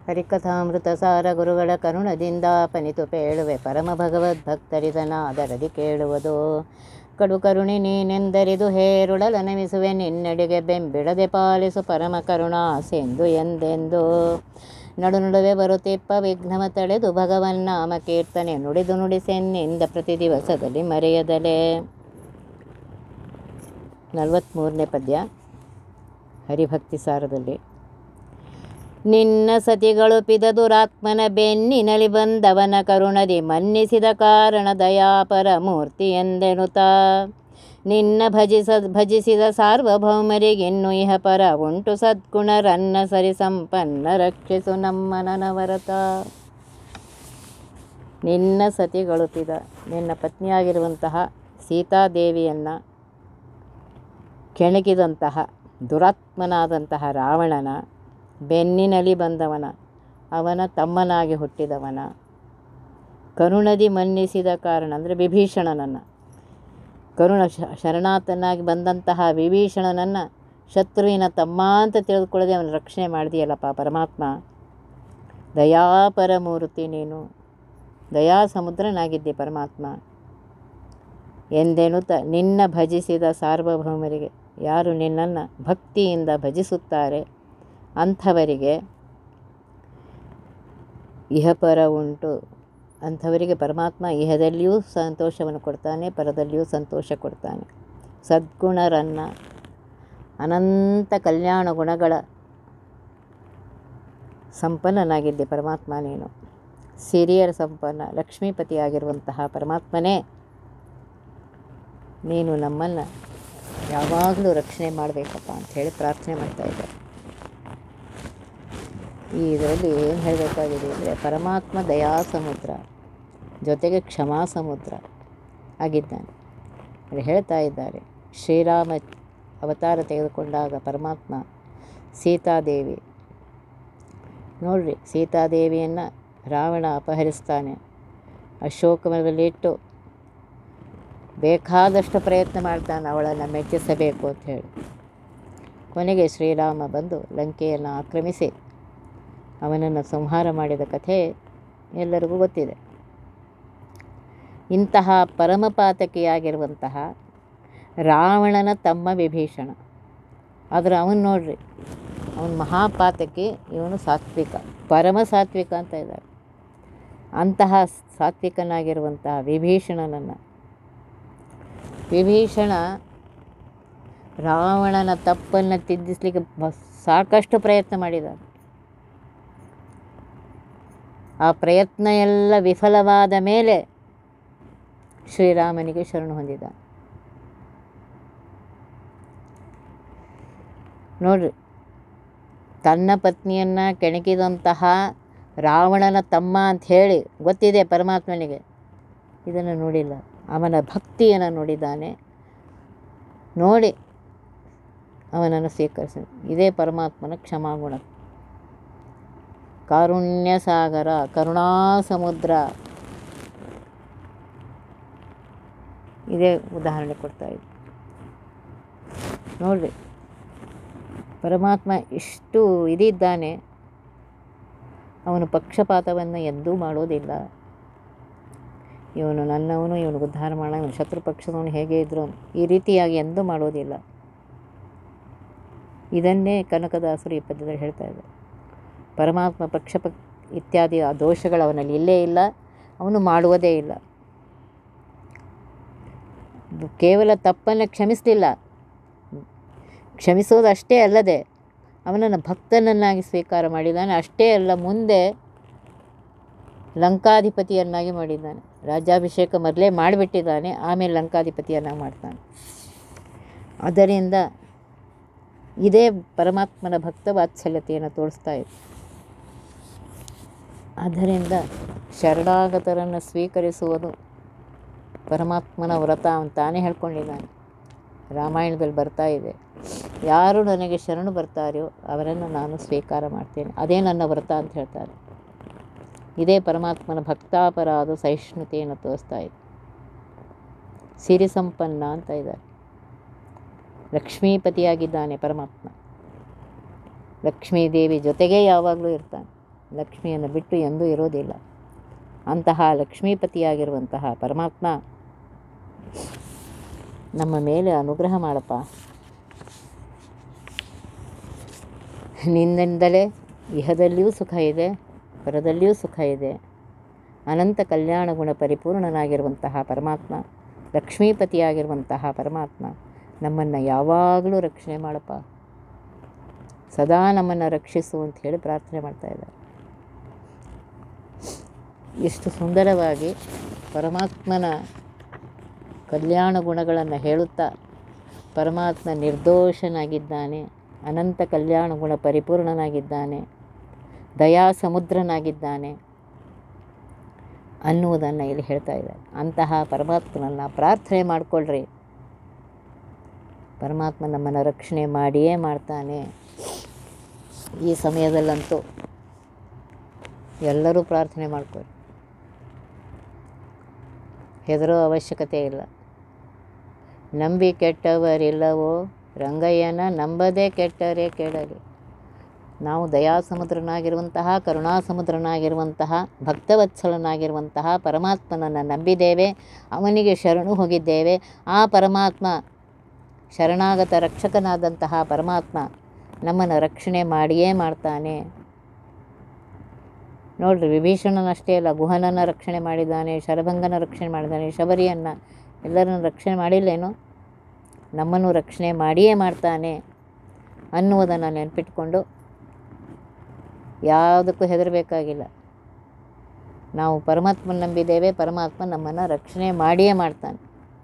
ಹರಿಕಥಾಮೃತ ಸಾರ ಗುರುಗಳ ಕರುಣದಿಂದ ಪನಿತು ಪೇಳುವೆ ಪರಮ ಭಗವದ್ಭಕ್ತರಿದನಾದರದಿ ಕೇಳುವುದು ಕಡು ಕರುಣಿ ನೀನೆಂದರಿದು ಹೇರುಳಲ ನಮಿಸುವೆ ನಿನ್ನಡೆಗೆ ಬೆಂಬಿಡದೆ ಪಾಲಿಸು ಪರಮ ಕರುಣಾಸೆಂದು ಎಂದೆಂದು ನಡು ನಡುವೆ ಬರುತ್ತಿಪ್ಪ ವಿಘ್ನವ ತಳೆದು ಭಗವನ್ನಾಮ ಕೀರ್ತನೆ ನುಡಿದು ನುಡಿಸೆನ್ನಿಂದ ಪ್ರತಿ ದಿವಸದಲ್ಲಿ ಮರೆಯದಲೆ ನಲವತ್ತ್ಮೂರನೇ ಪದ್ಯ ಹರಿಭಕ್ತಿ ಸಾರದಲ್ಲಿ ನಿನ್ನ ಸತಿಗಳು ಪಿದ ದುರಾತ್ಮನ ಬೆನ್ನಿನಲಿ ಬಂದವನ ಕರುಣದಿ ಮನ್ನಿಸಿದ ಕಾರಣ ದಯಾಪರ ಮೂರ್ತಿ ಎಂದೆನುತ ನಿನ್ನ ಭಜಿಸ ಭಜಿಸಿದ ಸಾರ್ವಭೌಮರಿಗಿನ್ನು ಇಹ ಪರ ಉಂಟು ಸದ್ಗುಣರನ್ನ ಸರಿ ಸಂಪನ್ನ ರಕ್ಷಿಸು ನಮ್ಮ ನನವರತ ನಿನ್ನ ಸತಿಗಳು ಪಿದ ನಿನ್ನ ಪತ್ನಿಯಾಗಿರುವಂತಹ ಸೀತಾದೇವಿಯನ್ನು ಕೆಣಕಿದಂತಹ ದುರಾತ್ಮನಾದಂತಹ ರಾವಣನ ಬೆನ್ನಿನಲ್ಲಿ ಬಂದವನ ಅವನ ತಮ್ಮನಾಗಿ ಹುಟ್ಟಿದವನ ಕರುಣದಿ ಮನ್ನಿಸಿದ ಕಾರಣ ಅಂದರೆ ವಿಭೀಷಣನನ್ನು ಕರುಣ ಶ ಶರಣಾತನಾಗಿ ಬಂದಂತಹ ವಿಭೀಷಣನನ್ನು ಶತ್ರುವಿನ ತಮ್ಮ ಅಂತ ತಿಳಿದುಕೊಳ್ಳದೆ ಅವನ ರಕ್ಷಣೆ ಮಾಡಿದೆಯಲ್ಲಪ್ಪ ಪರಮಾತ್ಮ ದಯಾಪರ ಮೂರ್ತಿ ನೀನು ದಯಾ ಸಮುದ್ರನಾಗಿದ್ದೆ ಪರಮಾತ್ಮ ಎಂದೆನುತ ನಿನ್ನ ಭಜಿಸಿದ ಸಾರ್ವಭೌಮರಿಗೆ ಯಾರು ನಿನ್ನನ್ನು ಭಕ್ತಿಯಿಂದ ಭಜಿಸುತ್ತಾರೆ ಅಂಥವರಿಗೆ ಇಹಪರ ಉಂಟು ಅಂಥವರಿಗೆ ಪರಮಾತ್ಮ ಇಹದಲ್ಲಿಯೂ ಸಂತೋಷವನ್ನು ಕೊಡ್ತಾನೆ ಪರದಲ್ಲಿಯೂ ಸಂತೋಷ ಕೊಡ್ತಾನೆ ಸದ್ಗುಣರನ್ನ ಅನಂತ ಕಲ್ಯಾಣ ಗುಣಗಳ ಸಂಪನ್ನನಾಗಿದ್ದೆ ಪರಮಾತ್ಮ ನೀನು ಸಿರಿಯರ ಸಂಪನ್ನ ಲಕ್ಷ್ಮೀಪತಿಯಾಗಿರುವಂತಹ ಪರಮಾತ್ಮನೇ ನೀನು ನಮ್ಮನ್ನು ಯಾವಾಗಲೂ ರಕ್ಷಣೆ ಮಾಡಬೇಕಪ್ಪ ಅಂಥೇಳಿ ಪ್ರಾರ್ಥನೆ ಮಾಡ್ತಾ ಇದ್ದಾರೆ ಈ ಇದರಲ್ಲಿ ಏನು ಹೇಳಬೇಕಾಗಿದೆ ಅಂದರೆ ಪರಮಾತ್ಮ ದಯಾ ಸಮುದ್ರ ಜೊತೆಗೆ ಕ್ಷಮಾ ಸಮುದ್ರ ಆಗಿದ್ದಾನೆ ಅಲ್ಲಿ ಹೇಳ್ತಾ ಇದ್ದಾರೆ ಶ್ರೀರಾಮ ಅವತಾರ ತೆಗೆದುಕೊಂಡಾಗ ಪರಮಾತ್ಮ ಸೀತಾದೇವಿ ನೋಡ್ರಿ ಸೀತಾದೇವಿಯನ್ನು ರಾವಣ ಅಪಹರಿಸ್ತಾನೆ ಅಶೋಕವನದಲ್ಲಿಟ್ಟು ಬೇಕಾದಷ್ಟು ಪ್ರಯತ್ನ ಮಾಡ್ತಾನೆ ಅವಳನ್ನು ಮೆಚ್ಚಿಸಬೇಕು ಅಂತ ಹೇಳಿ ಕೊನೆಗೆ ಶ್ರೀರಾಮ ಬಂದು ಲಂಕೆಯನ್ನು ಆಕ್ರಮಿಸಿ ಅವನನ್ನು ಸಂಹಾರ ಮಾಡಿದ ಕಥೆ ಎಲ್ಲರಿಗೂ ಗೊತ್ತಿದೆ ಇಂತಹ ಪರಮಪಾತಕಿಯಾಗಿರುವಂತಹ ರಾವಣನ ತಮ್ಮ ವಿಭೀಷಣ ಆದರೆ ಅವನು ನೋಡ್ರಿ ಅವನು ಮಹಾಪಾತಕಿ ಇವನು ಸಾತ್ವಿಕ ಪರಮ ಸಾತ್ವಿಕ ಅಂತ ಇದ್ದಾರೆ ಅಂತಹ ಸಾತ್ವಿಕನಾಗಿರುವಂತಹ ವಿಭೀಷಣನನ್ನು ವಿಭೀಷಣ ರಾವಣನ ತಪ್ಪನ್ನು ತಿದ್ದಿಸ್ಲಿಕ್ಕೆ ಸಾಕಷ್ಟು ಪ್ರಯತ್ನ ಮಾಡಿದ್ದಾನೆ ಆ ಪ್ರಯತ್ನ ಎಲ್ಲ ವಿಫಲವಾದ ಮೇಲೆ ಶ್ರೀರಾಮನಿಗೆ ಶರಣು ಹೊಂದಿದ ನೋಡ್ರಿ ತನ್ನ ಪತ್ನಿಯನ್ನು ಕೆಣಕಿದಂತಹ ರಾವಣನ ತಮ್ಮ ಅಂತ ಹೇಳಿ ಗೊತ್ತಿದೆ ಪರಮಾತ್ಮನಿಗೆ ಇದನ್ನು ನೋಡಿಲ್ಲ ಅವನ ಭಕ್ತಿಯನ್ನು ನೋಡಿದ್ದಾನೆ ನೋಡಿ ಅವನನ್ನು ಸ್ವೀಕರಿಸಿ ಇದೇ ಪರಮಾತ್ಮನ ಕ್ಷಮಾಗುಣ ಕಾರುಣ್ಯ ಸಾಗರ ಕರುಣಾ ಸಮುದ್ರ ಇದೇ ಉದಾಹರಣೆ ಕೊಡ್ತಾ ಇದ್ದೆ ನೋಡ್ರಿ ಪರಮಾತ್ಮ ಇಷ್ಟು ಇದಿದ್ದಾನೆ ಅವನು ಪಕ್ಷಪಾತವನ್ನು ಎಂದೂ ಮಾಡೋದಿಲ್ಲ ಇವನು ನನ್ನವನು ಇವನು ಉದ್ಧಾರ ಮಾಡ ಇವನು ಶತ್ರು ಪಕ್ಷದವನು ಹೇಗೆ ಇದ್ರು ಈ ರೀತಿಯಾಗಿ ಎಂದೂ ಮಾಡೋದಿಲ್ಲ ಇದನ್ನೇ ಕನಕದಾಸರು ಈ ಪದ್ಯದಲ್ಲಿ ಹೇಳ್ತಾ ಇದ್ದಾರೆ ಪರಮಾತ್ಮ ಪಕ್ಷಪ ಇತ್ಯಾದಿ ಆ ದೋಷಗಳು ಅವನಲ್ಲಿ ಇಲ್ಲೇ ಇಲ್ಲ ಅವನು ಮಾಡುವುದೇ ಇಲ್ಲ ಕೇವಲ ತಪ್ಪನ್ನು ಕ್ಷಮಿಸಲಿಲ್ಲ ಕ್ಷಮಿಸೋದು ಅಷ್ಟೇ ಅಲ್ಲದೆ ಅವನನ್ನು ಭಕ್ತನನ್ನಾಗಿ ಸ್ವೀಕಾರ ಮಾಡಿದ್ದಾನೆ ಅಷ್ಟೇ ಅಲ್ಲ ಮುಂದೆ ಲಂಕಾಧಿಪತಿಯನ್ನಾಗಿ ಮಾಡಿದ್ದಾನೆ ರಾಜ್ಯಾಭಿಷೇಕ ಮೊದಲೇ ಮಾಡಿಬಿಟ್ಟಿದ್ದಾನೆ ಆಮೇಲೆ ಲಂಕಾಧಿಪತಿಯನ್ನಾಗಿ ಮಾಡ್ತಾನೆ ಅದರಿಂದ ಇದೇ ಪರಮಾತ್ಮನ ಭಕ್ತ ವಾತ್ಸಲ್ಯತೆಯನ್ನು ತೋರಿಸ್ತಾ ಇದೆ ಆದ್ದರಿಂದ ಶರಣಾಗತರನ್ನು ಸ್ವೀಕರಿಸುವುದು ಪರಮಾತ್ಮನ ವ್ರತ ಅಂತಾನೇ ಹೇಳ್ಕೊಂಡಿದ್ದಾನೆ ರಾಮಾಯಣದಲ್ಲಿ ಬರ್ತಾ ಇದೆ ಯಾರು ನನಗೆ ಶರಣು ಬರ್ತಾರೆಯೋ ಅವರನ್ನು ನಾನು ಸ್ವೀಕಾರ ಮಾಡ್ತೇನೆ ಅದೇ ನನ್ನ ವ್ರತ ಅಂತ ಹೇಳ್ತಾರೆ ಇದೇ ಪರಮಾತ್ಮನ ಭಕ್ತಾಪರಾಧ ಸಹಿಷ್ಣುತೆಯನ್ನು ತೋರಿಸ್ತಾ ಇದೆ ಸಿರಿ ಸಂಪನ್ನ ಅಂತ ಇದ್ದಾರೆ ಲಕ್ಷ್ಮೀಪತಿಯಾಗಿದ್ದಾನೆ ಪರಮಾತ್ಮ ಲಕ್ಷ್ಮೀದೇವಿ ಜೊತೆಗೇ ಯಾವಾಗಲೂ ಇರ್ತಾನೆ ಲಕ್ಷ್ಮಿಯನ್ನು ಬಿಟ್ಟು ಎಂದೂ ಇರೋದಿಲ್ಲ ಅಂತಹ ಲಕ್ಷ್ಮೀಪತಿಯಾಗಿರುವಂತಹ ಪರಮಾತ್ಮ ನಮ್ಮ ಮೇಲೆ ಅನುಗ್ರಹ ಮಾಡಪ್ಪ ನಿನ್ನಿಂದಲೇ ಇಹದಲ್ಲಿಯೂ ಸುಖ ಇದೆ ಪರದಲ್ಲಿಯೂ ಸುಖ ಇದೆ ಅನಂತ ಕಲ್ಯಾಣ ಗುಣ ಪರಿಪೂರ್ಣನಾಗಿರುವಂತಹ ಪರಮಾತ್ಮ ಲಕ್ಷ್ಮೀಪತಿಯಾಗಿರುವಂತಹ ಪರಮಾತ್ಮ ನಮ್ಮನ್ನು ಯಾವಾಗಲೂ ರಕ್ಷಣೆ ಮಾಡಪ್ಪ ಸದಾ ನಮ್ಮನ್ನು ರಕ್ಷಿಸು ಅಂತ ಹೇಳಿ ಪ್ರಾರ್ಥನೆ ಮಾಡ್ತಾ ಇದ್ದಾರೆ ಎಷ್ಟು ಸುಂದರವಾಗಿ ಪರಮಾತ್ಮನ ಕಲ್ಯಾಣ ಗುಣಗಳನ್ನು ಹೇಳುತ್ತಾ ಪರಮಾತ್ಮ ನಿರ್ದೋಷನಾಗಿದ್ದಾನೆ ಅನಂತ ಕಲ್ಯಾಣ ಗುಣ ಪರಿಪೂರ್ಣನಾಗಿದ್ದಾನೆ ದಯಾ ಸಮುದ್ರನಾಗಿದ್ದಾನೆ ಅನ್ನುವುದನ್ನು ಇಲ್ಲಿ ಹೇಳ್ತಾ ಇದ್ದಾರೆ ಅಂತಹ ಪರಮಾತ್ಮನನ್ನು ಪ್ರಾರ್ಥನೆ ಮಾಡಿಕೊಳ್ಳ್ರಿ ಪರಮಾತ್ಮ ನಮ್ಮನ್ನು ರಕ್ಷಣೆ ಮಾಡಿಯೇ ಮಾಡ್ತಾನೆ ಈ ಸಮಯದಲ್ಲಂತೂ ಎಲ್ಲರೂ ಪ್ರಾರ್ಥನೆ ಮಾಡ್ಕೊಳ್ಳಿ ಹೆದರೋ ಅವಶ್ಯಕತೆ ಇಲ್ಲ ನಂಬಿ ಕೆಟ್ಟವರಿಲ್ಲವೋ ರಂಗಯ್ಯನ ನಂಬದೇ ಕೆಟ್ಟರೆ ಕೆಡಲಿ ನಾವು ದಯಾಸಮುದ್ರನಾಗಿರುವಂತಹ ಕರುಣಾಸಮುದ್ರನಾಗಿರುವಂತಹ ಭಕ್ತವತ್ಸಲನಾಗಿರುವಂತಹ ಪರಮಾತ್ಮನನ್ನು ನಂಬಿದ್ದೇವೆ ಅವನಿಗೆ ಶರಣು ಹೋಗಿದ್ದೇವೆ ಆ ಪರಮಾತ್ಮ ಶರಣಾಗತ ರಕ್ಷಕನಾದಂತಹ ಪರಮಾತ್ಮ ನಮ್ಮನ್ನು ರಕ್ಷಣೆ ಮಾಡಿಯೇ ಮಾಡ್ತಾನೆ ನೋಡ್ರಿ ವಿಭೀಷಣನಷ್ಟೇ ಅಲ್ಲ ಗುಹನನ್ನು ರಕ್ಷಣೆ ಮಾಡಿದ್ದಾನೆ ಶರಭಂಗನ ರಕ್ಷಣೆ ಮಾಡಿದ್ದಾನೆ ಶಬರಿಯನ್ನು ಎಲ್ಲರನ್ನು ರಕ್ಷಣೆ ಮಾಡಿಲ್ಲೇನೋ ನಮ್ಮನ್ನು ರಕ್ಷಣೆ ಮಾಡಿಯೇ ಮಾಡ್ತಾನೆ ಅನ್ನುವುದನ್ನು ನೆನಪಿಟ್ಕೊಂಡು ಯಾವುದಕ್ಕೂ ಹೆದರಬೇಕಾಗಿಲ್ಲ ನಾವು ಪರಮಾತ್ಮನ ನಂಬಿದ್ದೇವೆ ಪರಮಾತ್ಮ ನಮ್ಮನ್ನು ರಕ್ಷಣೆ ಮಾಡಿಯೇ ಮಾಡ್ತಾನೆ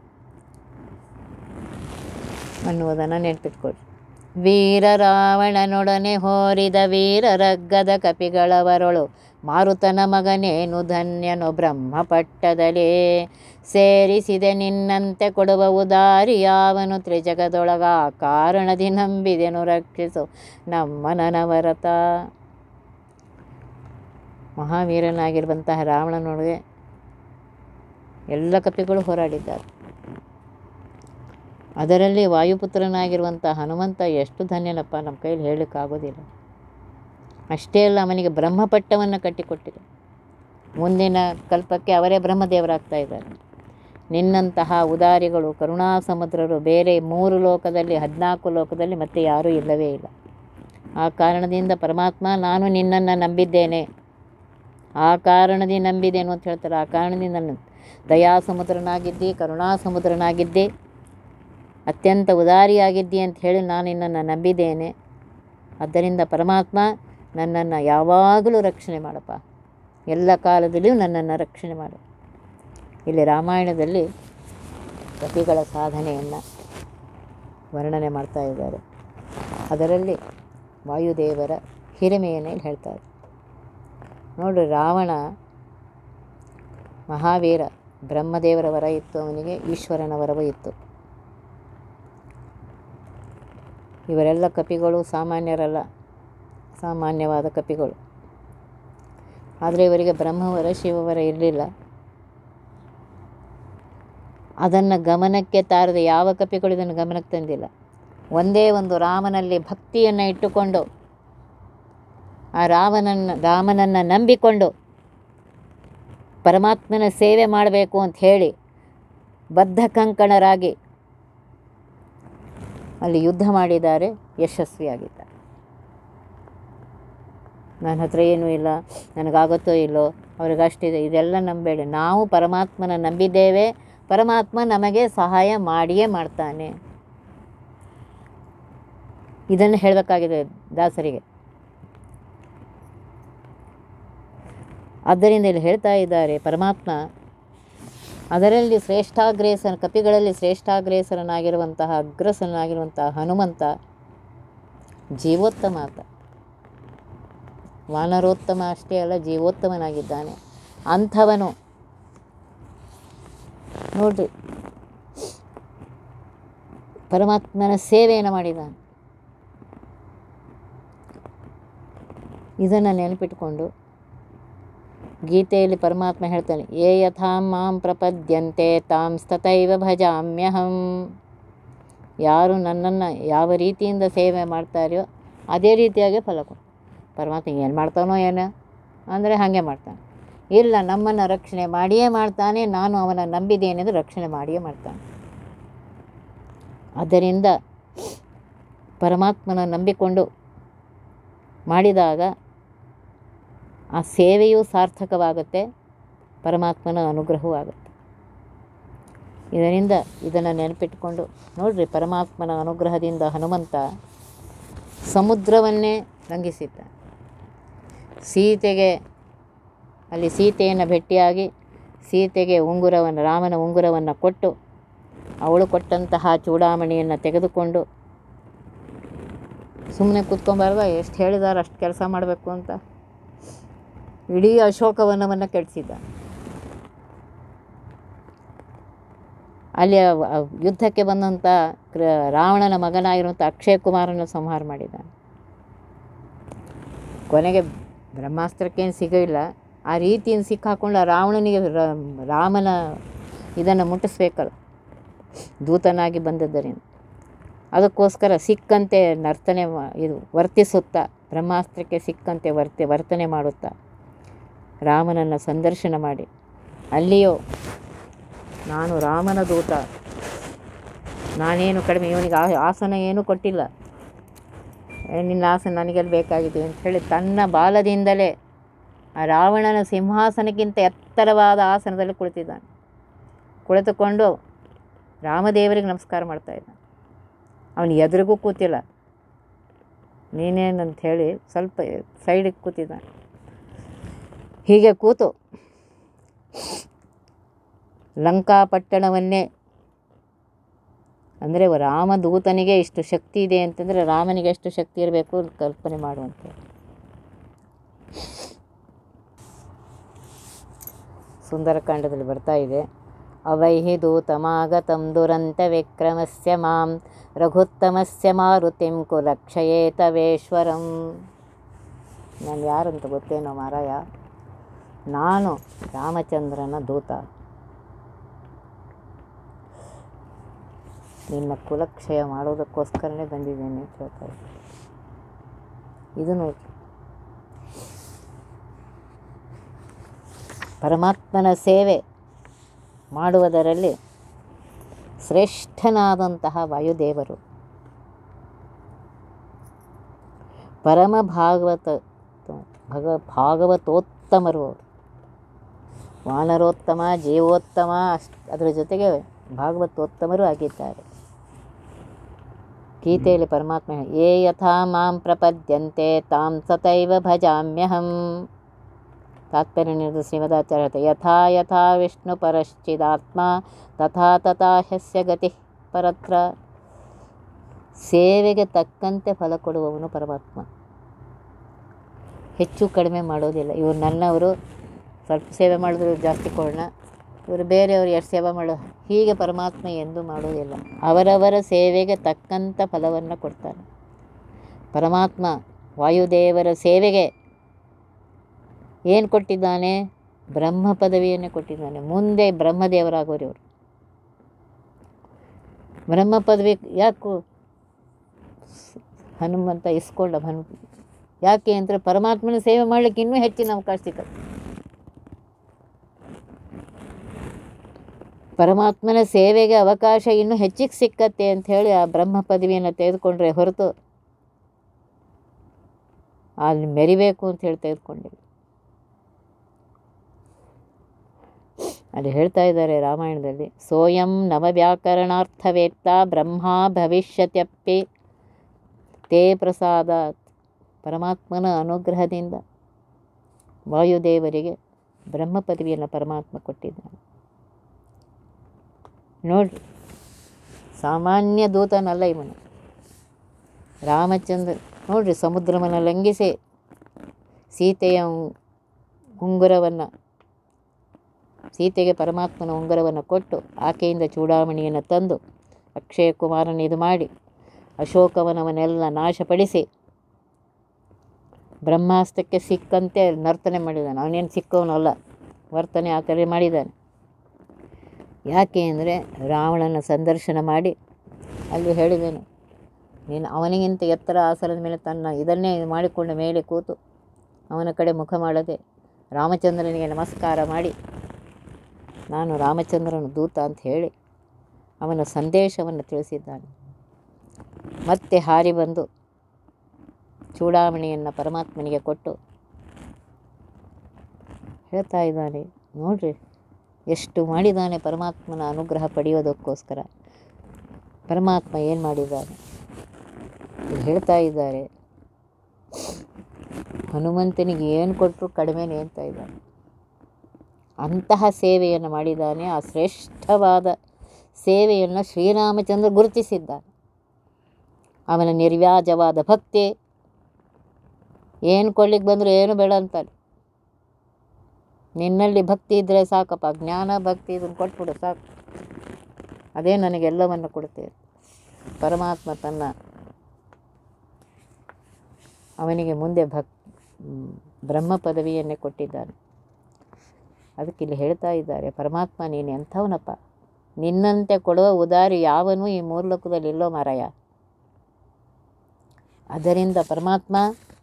ಅನ್ನುವುದನ್ನು ನೆನಪಿಟ್ಕೊಳ್ಳಿ ವೀರ ರಾವಣನೊಡನೆ ಹೋರಿದ ವೀರರಗ್ಗದ ಕಪಿಗಳವರೊಳು ಮಾರುತನ ಮಗನೇನು ಧನ್ಯನು ಬ್ರಹ್ಮಪಟ್ಟದಲ್ಲಿ ಸೇರಿಸಿದೆ ನಿನ್ನಂತೆ ಕೊಡುವ ಉದಾರಿ ಯಾವನು ತ್ರಿಜಗದೊಳಗ ಆ ಕಾರಣದಿ ನಂಬಿದೆನು ರಕ್ಷಿಸು ನಮ್ಮ ನನವರತ ಮಹಾವೀರನಾಗಿರುವಂತಹ ರಾವಣನೊಳಗೆ ಎಲ್ಲ ಕಪಿಗಳು ಹೋರಾಡಿದ್ದಾರೆ ಅದರಲ್ಲಿ ವಾಯುಪುತ್ರನಾಗಿರುವಂಥ ಹನುಮಂತ ಎಷ್ಟು ಧನ್ಯನಪ್ಪ ನಮ್ಮ ಕೈಲಿ ಹೇಳಲಿಕ್ಕಾಗೋದಿಲ್ಲ ಅಷ್ಟೇ ಅಲ್ಲ ಅವನಿಗೆ ಬ್ರಹ್ಮಪಟ್ಟವನ್ನು ಕಟ್ಟಿಕೊಟ್ಟಿದೆ ಮುಂದಿನ ಕಲ್ಪಕ್ಕೆ ಅವರೇ ಬ್ರಹ್ಮದೇವರಾಗ್ತಾ ಇದ್ದಾರೆ ನಿನ್ನಂತಹ ಉದಾರಿಗಳು ಕರುಣಾ ಸಮುದ್ರರು ಬೇರೆ ಮೂರು ಲೋಕದಲ್ಲಿ ಹದಿನಾಲ್ಕು ಲೋಕದಲ್ಲಿ ಮತ್ತೆ ಯಾರೂ ಇಲ್ಲವೇ ಇಲ್ಲ ಆ ಕಾರಣದಿಂದ ಪರಮಾತ್ಮ ನಾನು ನಿನ್ನನ್ನು ನಂಬಿದ್ದೇನೆ ಆ ಕಾರಣದಿಂದ ನಂಬಿದ್ದೇನು ಅಂತ ಹೇಳ್ತಾರೆ ಆ ಕಾರಣದಿಂದ ನಾನು ದಯಾ ಸಮುದ್ರನಾಗಿದ್ದಿ ಕರುಣಾ ಸಮುದ್ರನಾಗಿದ್ದಿ ಅತ್ಯಂತ ಉದಾರಿಯಾಗಿದ್ದಿ ಅಂತ ಹೇಳಿ ನಾನು ನಿನ್ನನ್ನು ನಂಬಿದ್ದೇನೆ ಆದ್ದರಿಂದ ಪರಮಾತ್ಮ ನನ್ನನ್ನು ಯಾವಾಗಲೂ ರಕ್ಷಣೆ ಮಾಡಪ್ಪ ಎಲ್ಲ ಕಾಲದಲ್ಲಿಯೂ ನನ್ನನ್ನು ರಕ್ಷಣೆ ಮಾಡು ಇಲ್ಲಿ ರಾಮಾಯಣದಲ್ಲಿ ಕಪಿಗಳ ಸಾಧನೆಯನ್ನು ವರ್ಣನೆ ಮಾಡ್ತಾ ಇದ್ದಾರೆ ಅದರಲ್ಲಿ ವಾಯುದೇವರ ಹಿರಿಮೆಯನ್ನು ಇಲ್ಲಿ ಹೇಳ್ತಾರೆ ನೋಡ್ರಿ ರಾವಣ ಮಹಾವೀರ ಬ್ರಹ್ಮದೇವರ ವರ ಇತ್ತು ಅವನಿಗೆ ಈಶ್ವರನ ವರವೂ ಇತ್ತು ಇವರೆಲ್ಲ ಕಪಿಗಳು ಸಾಮಾನ್ಯರಲ್ಲ ಸಾಮಾನ್ಯವಾದ ಕಪಿಗಳು ಆದರೆ ಇವರಿಗೆ ಬ್ರಹ್ಮವರ ಶಿವವರ ಇರಲಿಲ್ಲ ಅದನ್ನು ಗಮನಕ್ಕೆ ತಾರದೆ ಯಾವ ಕಪಿಗಳು ಇದನ್ನು ಗಮನಕ್ಕೆ ತಂದಿಲ್ಲ ಒಂದೇ ಒಂದು ರಾಮನಲ್ಲಿ ಭಕ್ತಿಯನ್ನು ಇಟ್ಟುಕೊಂಡು ಆ ರಾಮನನ್ನು ರಾಮನನ್ನು ನಂಬಿಕೊಂಡು ಪರಮಾತ್ಮನ ಸೇವೆ ಮಾಡಬೇಕು ಅಂತ ಹೇಳಿ ಬದ್ಧ ಕಂಕಣರಾಗಿ ಅಲ್ಲಿ ಯುದ್ಧ ಮಾಡಿದ್ದಾರೆ ಯಶಸ್ವಿಯಾಗಿದ್ದಾರೆ ನನ್ನ ಹತ್ರ ಏನೂ ಇಲ್ಲ ನನಗಾಗುತ್ತೋ ಇಲ್ಲೋ ಅವ್ರಿಗಷ್ಟಿದೆ ಇದೆಲ್ಲ ನಂಬೇಡಿ ನಾವು ಪರಮಾತ್ಮನ ನಂಬಿದ್ದೇವೆ ಪರಮಾತ್ಮ ನಮಗೆ ಸಹಾಯ ಮಾಡಿಯೇ ಮಾಡ್ತಾನೆ ಇದನ್ನು ಹೇಳಬೇಕಾಗಿದೆ ದಾಸರಿಗೆ ಆದ್ದರಿಂದ ಇಲ್ಲಿ ಹೇಳ್ತಾ ಇದ್ದಾರೆ ಪರಮಾತ್ಮ ಅದರಲ್ಲಿ ಶ್ರೇಷ್ಠಾಗ್ರೇಸರ ಕಪಿಗಳಲ್ಲಿ ಶ್ರೇಷ್ಠಾಗ್ರೇಸರನಾಗಿರುವಂತಹ ಅಗ್ರಸನಾಗಿರುವಂತಹ ಹನುಮಂತ ಜೀವೋತ್ತಮ ಆತ ವಾನರೋತ್ತಮ ಅಷ್ಟೇ ಅಲ್ಲ ಜೀವೋತ್ತಮನಾಗಿದ್ದಾನೆ ಅಂಥವನು ನೋಡ್ರಿ ಪರಮಾತ್ಮನ ಸೇವೆಯನ್ನು ಮಾಡಿದ್ದಾನೆ ಇದನ್ನು ನೆನಪಿಟ್ಕೊಂಡು ಗೀತೆಯಲ್ಲಿ ಪರಮಾತ್ಮ ಹೇಳ್ತಾನೆ ಯೇ ಯಥಾ ಮಾಂ ಪ್ರಪದ್ಯಂತೆ ತಾಂ ತಥೈವ ಭಜಾಮ್ಯಹಂ ಯಾರು ನನ್ನನ್ನು ಯಾವ ರೀತಿಯಿಂದ ಸೇವೆ ಮಾಡ್ತಾರೆಯೋ ಅದೇ ರೀತಿಯಾಗಿ ಫಲ ಕೊಡು ಪರಮಾತ್ಮ ಏನು ಮಾಡ್ತಾನೋ ಏನೋ ಅಂದರೆ ಹಾಗೆ ಮಾಡ್ತಾನೆ ಇಲ್ಲ ನಮ್ಮನ್ನು ರಕ್ಷಣೆ ಮಾಡಿಯೇ ಮಾಡ್ತಾನೆ ನಾನು ಅವನ ನಂಬಿದ್ದೇನೆಂದು ರಕ್ಷಣೆ ಮಾಡಿಯೇ ಮಾಡ್ತಾನೆ ಆದ್ದರಿಂದ ಪರಮಾತ್ಮನ ನಂಬಿಕೊಂಡು ಮಾಡಿದಾಗ ಆ ಸೇವೆಯೂ ಸಾರ್ಥಕವಾಗುತ್ತೆ ಪರಮಾತ್ಮನ ಅನುಗ್ರಹವೂ ಆಗುತ್ತೆ ಇದರಿಂದ ಇದನ್ನು ನೆನಪಿಟ್ಕೊಂಡು ನೋಡ್ರಿ ಪರಮಾತ್ಮನ ಅನುಗ್ರಹದಿಂದ ಹನುಮಂತ ಸಮುದ್ರವನ್ನೇ ಲಂಘಿಸಿದ್ದ ಸೀತೆಗೆ ಅಲ್ಲಿ ಸೀತೆಯನ್ನು ಭೇಟಿಯಾಗಿ ಸೀತೆಗೆ ಉಂಗುರವನ್ನು ರಾಮನ ಉಂಗುರವನ್ನು ಕೊಟ್ಟು ಅವಳು ಕೊಟ್ಟಂತಹ ಚೂಡಾಮಣಿಯನ್ನು ತೆಗೆದುಕೊಂಡು ಸುಮ್ಮನೆ ಕೂತ್ಕೊಂಬಾರ್ದ ಎಷ್ಟು ಹೇಳಿದಾರೆ ಅಷ್ಟು ಕೆಲಸ ಮಾಡಬೇಕು ಅಂತ ಇಡೀ ಅಶೋಕವನವನ್ನು ಕೆಡಿಸಿದ್ದ ಅಲ್ಲಿ ಅವ್- ಅವ್ ಯುದ್ಧಕ್ಕೆ ಬಂದಂಥ ಕ್ರ ರಾವಣನ ಮಗನಾಗಿರುವಂಥ ಅಕ್ಷಯ ಕುಮಾರನ ಸಂಹಾರ ಮಾಡಿದ ಕೊನೆಗೆ ಬ್ರಹ್ಮಾಸ್ತ್ರಕ್ಕೇನು ಸಿಗಲಿಲ್ಲ ಆ ರೀತಿಯಿಂದ ಸಿಕ್ಕಾಕೊಂಡು ಆ ರಾವಣನಿಗೆ ರ- ರಾಮನ ಇದನ್ನು ಮುಟ್ಟಿಸ್ಬೇಕಲ್ಲ ದೂತನಾಗಿ ಬಂದದ್ದರಿಂದ ಅದಕ್ಕೋಸ್ಕರ ಸಿಕ್ಕಂತೆ ನರ್ತನೆ ಮಾ- ಇದು ವರ್ತಿಸುತ್ತಾ ಬ್ರಹ್ಮಾಸ್ತ್ರಕ್ಕೆ ಸಿಕ್ಕಂತೆ ವರ್ತೆ ವರ್ತನೆ ಮಾಡುತ್ತಾ ರಾಮನನ್ನು ಸಂದರ್ಶನ ಮಾಡಿ ಅಲ್ಲಿಯೋ ನಾನು ರಾಮನ ದೂತ ನಾನೇನು ಕಡಿಮೆ ಇವನಿಗೆ ಆ ಆಸನ ಏನೂ ಕೊಟ್ಟಿಲ್ಲ ಏ, ನಿನ್ನ ಆಸನ ನನಗೆಲ್ಲಿ ಬೇಕಾಗಿದೆ ಅಂತ ಹೇಳಿ ತನ್ನ ಬಾಲದಿಂದಲೇ ಆ ರಾವಣನ ಸಿಂಹಾಸನಕ್ಕಿಂತ ಎತ್ತರವಾದ ಆಸನದಲ್ಲಿ ಕುಳಿತಿದ್ದಾನೆ ಕುಳಿತುಕೊಂಡು ರಾಮದೇವರಿಗೆ ನಮಸ್ಕಾರ ಮಾಡ್ತಾ ಇದ್ದಾನೆ ಅವನು ಎದುರಿಗೂ ಕೂತಿಲ್ಲ ನೀನೇನಂತ ಹೇಳಿ ಸ್ವಲ್ಪ ಸೈಡಿಗೆ ಕೂತಿದ್ದಾನೆ ಹೀಗೆ ಕೂತು ಲಂಕಾಪಟ್ಟಣವನ್ನೇ ಅಂದರೆ ರಾಮದೂತನಿಗೆ ಇಷ್ಟು ಶಕ್ತಿ ಇದೆ ಅಂತಂದರೆ ರಾಮನಿಗೆ ಎಷ್ಟು ಶಕ್ತಿ ಇರಬೇಕು ಅಂತ ಕಲ್ಪನೆ ಮಾಡುವಂತೆ ಸುಂದರಕಾಂಡದಲ್ಲಿ ಬರ್ತಾ ಇದೆ ಅವೈಹಿ ದೂತಮಾಗತಂ ದುರಂತ ವಿಕ್ರಮಸ್ಯ ಮಾಂ ರಘುತ್ತಮಸ್ಯ ಮಾರುತಿಂ ಕುಲಕ್ಷಯೇ ತವೇಶ್ವರಂ ನಾನು ಯಾರಂತ ಗೊತ್ತೇನೋ ಮಾರಾಯ ನಾನು ರಾಮಚಂದ್ರನ ದೂತ ನಿನ್ನ ಕುಲಕ್ಷಯ ಮಾಡೋದಕ್ಕೋಸ್ಕರನೇ ಬಂದಿದ್ದೇನೆ ಅಂತ ಹೇಳ್ತಾ ಇದ್ದೆ. ಇದು ನೋಡಿ ಪರಮಾತ್ಮನ ಸೇವೆ ಮಾಡುವುದರಲ್ಲಿ ಶ್ರೇಷ್ಠನಾದಂತಹ ವಾಯುದೇವರು ಪರಮ ಭಾಗವತ ಭಗ ಭಾಗವತೋತ್ತಮರು ಅವರು ವಾನರೋತ್ತಮ ಜೀವೋತ್ತಮ ಅಷ್ಟು ಅದರ ಜೊತೆಗೆ ಭಾಗವತೋತ್ತಮರು ಆಗಿದ್ದಾರೆ ಗೀತೆಯಲ್ಲಿ ಪರಮಾತ್ಮ ಹೇಳಿ, ಯೇ ಯಥಾ ಮಾಂ ಪ್ರಪದ್ಯಂತೆ ತಾಂ ಸತೈವ ಭಜಾಮ್ಯಹಂ ತಾತ್ಪರ್ಯ ನಿರ್ದು ಶ್ರೀಮದಾಚಾರ್ಯ ಹೇಳ್ತಾರೆ, ಯಥಾ ಯಥಾ ವಿಷ್ಣು ಪರಶ್ಚಿದಾತ್ಮ ತಥಾ ತಥಾ ಹ್ಯಸ್ಯ ಗತಿ ಪರತ್ರ ಸೇವೆಗೆ ತಕ್ಕಂತೆ ಫಲ ಕೊಡುವವನು ಪರಮಾತ್ಮ ಹೆಚ್ಚು ಕಡಿಮೆ ಮಾಡೋದಿಲ್ಲ ಇವರು ನನ್ನವರು ಸ್ವಲ್ಪ ಸೇವೆ ಮಾಡಿದ್ರು ಜಾಸ್ತಿ ಕೊಡೋಣ ಇವರು ಬೇರೆಯವರು ಎಷ್ಟು ಸೇವೆ ಮಾಡೋ ಹೀಗೆ ಪರಮಾತ್ಮ ಎಂದು ಮಾಡೋದಿಲ್ಲ ಅವರವರ ಸೇವೆಗೆ ತಕ್ಕಂಥ ಫಲವನ್ನು ಕೊಡ್ತಾನೆ ಪರಮಾತ್ಮ ವಾಯುದೇವರ ಸೇವೆಗೆ ಏನು ಕೊಟ್ಟಿದ್ದಾನೆ ಬ್ರಹ್ಮ ಪದವಿಯನ್ನೇ ಕೊಟ್ಟಿದ್ದಾನೆ ಮುಂದೆ ಬ್ರಹ್ಮದೇವರಾಗೋರು ಇವರು ಬ್ರಹ್ಮ ಪದವಿ ಯಾಕೆ ಹನುಮಂತ ಇಸ್ಕೊಂಡ ಹನು ಯಾಕೆ ಅಂದರೆ ಪರಮಾತ್ಮನ ಸೇವೆ ಮಾಡಲಿಕ್ಕೆ ಇನ್ನೂ ಹೆಚ್ಚಿನ ಅವಕಾಶ ಸಿಕ್ಕತ್ತೆ ಪರಮಾತ್ಮನ ಸೇವೆಗೆ ಅವಕಾಶ ಇನ್ನೂ ಹೆಚ್ಚಿಗೆ ಸಿಕ್ಕತ್ತೆ ಅಂತ ಹೇಳಿ ಆ ಬ್ರಹ್ಮ ಪದವಿಯನ್ನು ತೆಗೆದುಕೊಂಡ್ರೆ ಹೊರತು ಅಲ್ಲಿ ಮೆರಿಬೇಕು ಅಂತ ಹೇಳಿ ತೆಗೆದುಕೊಂಡಿಲ್ಲ ಅಲ್ಲಿ ಹೇಳ್ತಾ ಇದ್ದಾರೆ ರಾಮಾಯಣದಲ್ಲಿ ಸೋಯಂ ನವವ್ಯಾಕರಣಾರ್ಥವೇತ್ತ ಬ್ರಹ್ಮ ಭವಿಷ್ಯತ್ಯಪ್ಪಿ ತೇ ಪ್ರಸಾದ ಪರಮಾತ್ಮನ ಅನುಗ್ರಹದಿಂದ ವಾಯುದೇವರಿಗೆ ಬ್ರಹ್ಮ ಪದವಿಯನ್ನು ಪರಮಾತ್ಮ ಕೊಟ್ಟಿದ್ದಾನೆ ನೋಡ್ರಿ ಸಾಮಾನ್ಯ ದೂತನಲ್ಲ ಇವನು ರಾಮಚಂದ್ರ ನೋಡ್ರಿ ಸಮುದ್ರವನ್ನು ಲಂಘಿಸಿ ಸೀತೆಯ ಉಂ- ಉಂಗುರವನ್ನು ಸೀತೆಗೆ ಪರಮಾತ್ಮನ ಉಂಗುರವನ್ನು ಕೊಟ್ಟು ಆಕೆಯಿಂದ ಚೂಡಾಮಣಿಯನ್ನು ತಂದು ಅಕ್ಷಯ ಕುಮಾರನ ಇದು ಮಾಡಿ ಅಶೋಕವನವನ್ನೆಲ್ಲ ನಾಶಪಡಿಸಿ ಬ್ರಹ್ಮಾಸ್ತ್ರಕ್ಕೆ ಸಿಕ್ಕಂತೆ ನರ್ತನೆ ಮಾಡಿದ್ದಾನೆ ಅವನೇನು ಸಿಕ್ಕವನಲ್ಲ ವರ್ತನೆ ಆ ಥರ ಮಾಡಿದ್ದಾನೆ ಯಾಕೆ ಅಂದರೆ ರಾವಣನ ಸಂದರ್ಶನ ಮಾಡಿ ಅಲ್ಲಿ ಹೇಳಿದ್ದೇನೆ ನೀನು ಅವನಿಗಿಂತ ಎತ್ತರ ಆಸನದ ಮೇಲೆ ತನ್ನ ಇದನ್ನೇ ಮಾಡಿಕೊಂಡ ಮೇಲೆ ಕೂತು ಅವನ ಕಡೆ ಮುಖ ಮಾಡದೆ ರಾಮಚಂದ್ರನಿಗೆ ನಮಸ್ಕಾರ ಮಾಡಿ ನಾನು ರಾಮಚಂದ್ರನ ದೂತ ಅಂತ ಹೇಳಿ ಅವನ ಸಂದೇಶವನ್ನು ತಿಳಿಸಿದ್ದಾನೆ ಮತ್ತೆ ಹಾರಿ ಬಂದು ಚೂಡಾಮಣಿಯನ್ನು ಪರಮಾತ್ಮನಿಗೆ ಕೊಟ್ಟು ಹೇಳ್ತಾ ಇದ್ದಾನೆ ನೋಡ್ರಿ ಎಷ್ಟು ಮಾಡಿದ್ದಾನೆ ಪರಮಾತ್ಮನ ಅನುಗ್ರಹ ಪಡೆಯೋದಕ್ಕೋಸ್ಕರ ಪರಮಾತ್ಮ ಏನು ಮಾಡಿದ್ದಾನೆ ಇಲ್ಲಿ ಹೇಳ್ತಾ ಇದ್ದಾರೆ ಹನುಮಂತನಿಗೆ ಏನು ಕೊಟ್ಟರು ಕಡಿಮೆನೇ ಅಂತ ಇದ್ದಾನೆ ಅಂತಹ ಸೇವೆಯನ್ನು ಮಾಡಿದ್ದಾನೆ ಆ ಶ್ರೇಷ್ಠವಾದ ಸೇವೆಯನ್ನು ಶ್ರೀರಾಮಚಂದ್ರ ಗುರುತಿಸಿದ್ದಾನೆ ಅವನ ನಿರ್ವ್ಯಾಜವಾದ ಭಕ್ತಿ ಏನು ಕೊಡ್ಲಿಕ್ಕೆ ಬಂದರೂ ಏನು ಬೇಡ ಅಂತಾನೆ ನಿನ್ನಲ್ಲಿ ಭಕ್ತಿ ಇದ್ದರೆ ಸಾಕಪ್ಪ ಜ್ಞಾನ ಭಕ್ತಿ ಇದನ್ನು ಕೊಟ್ಬಿಡು ಸಾಕು ಅದೇ ನನಗೆಲ್ಲವನ್ನು ಕೊಡುತ್ತೆ ಪರಮಾತ್ಮ ತನ್ನ ಅವನಿಗೆ ಮುಂದೆ ಭಕ್ ಬ್ರಹ್ಮ ಪದವಿಯನ್ನೇ ಕೊಟ್ಟಿದ್ದಾನೆ ಅದಕ್ಕೆ ಇಲ್ಲಿ ಹೇಳ್ತಾ ಇದ್ದಾರೆ ಪರಮಾತ್ಮ ನೀನು ಎಂಥವನಪ್ಪ ನಿನ್ನಂತೆ ಕೊಡುವ ಉದಾರಿ ಯಾವನೂ ಈ ಮೂರ್ಲೋಕದಲ್ಲಿ ಇಲ್ಲೋ ಮಾರಾಯ ಅದರಿಂದ ಪರಮಾತ್ಮ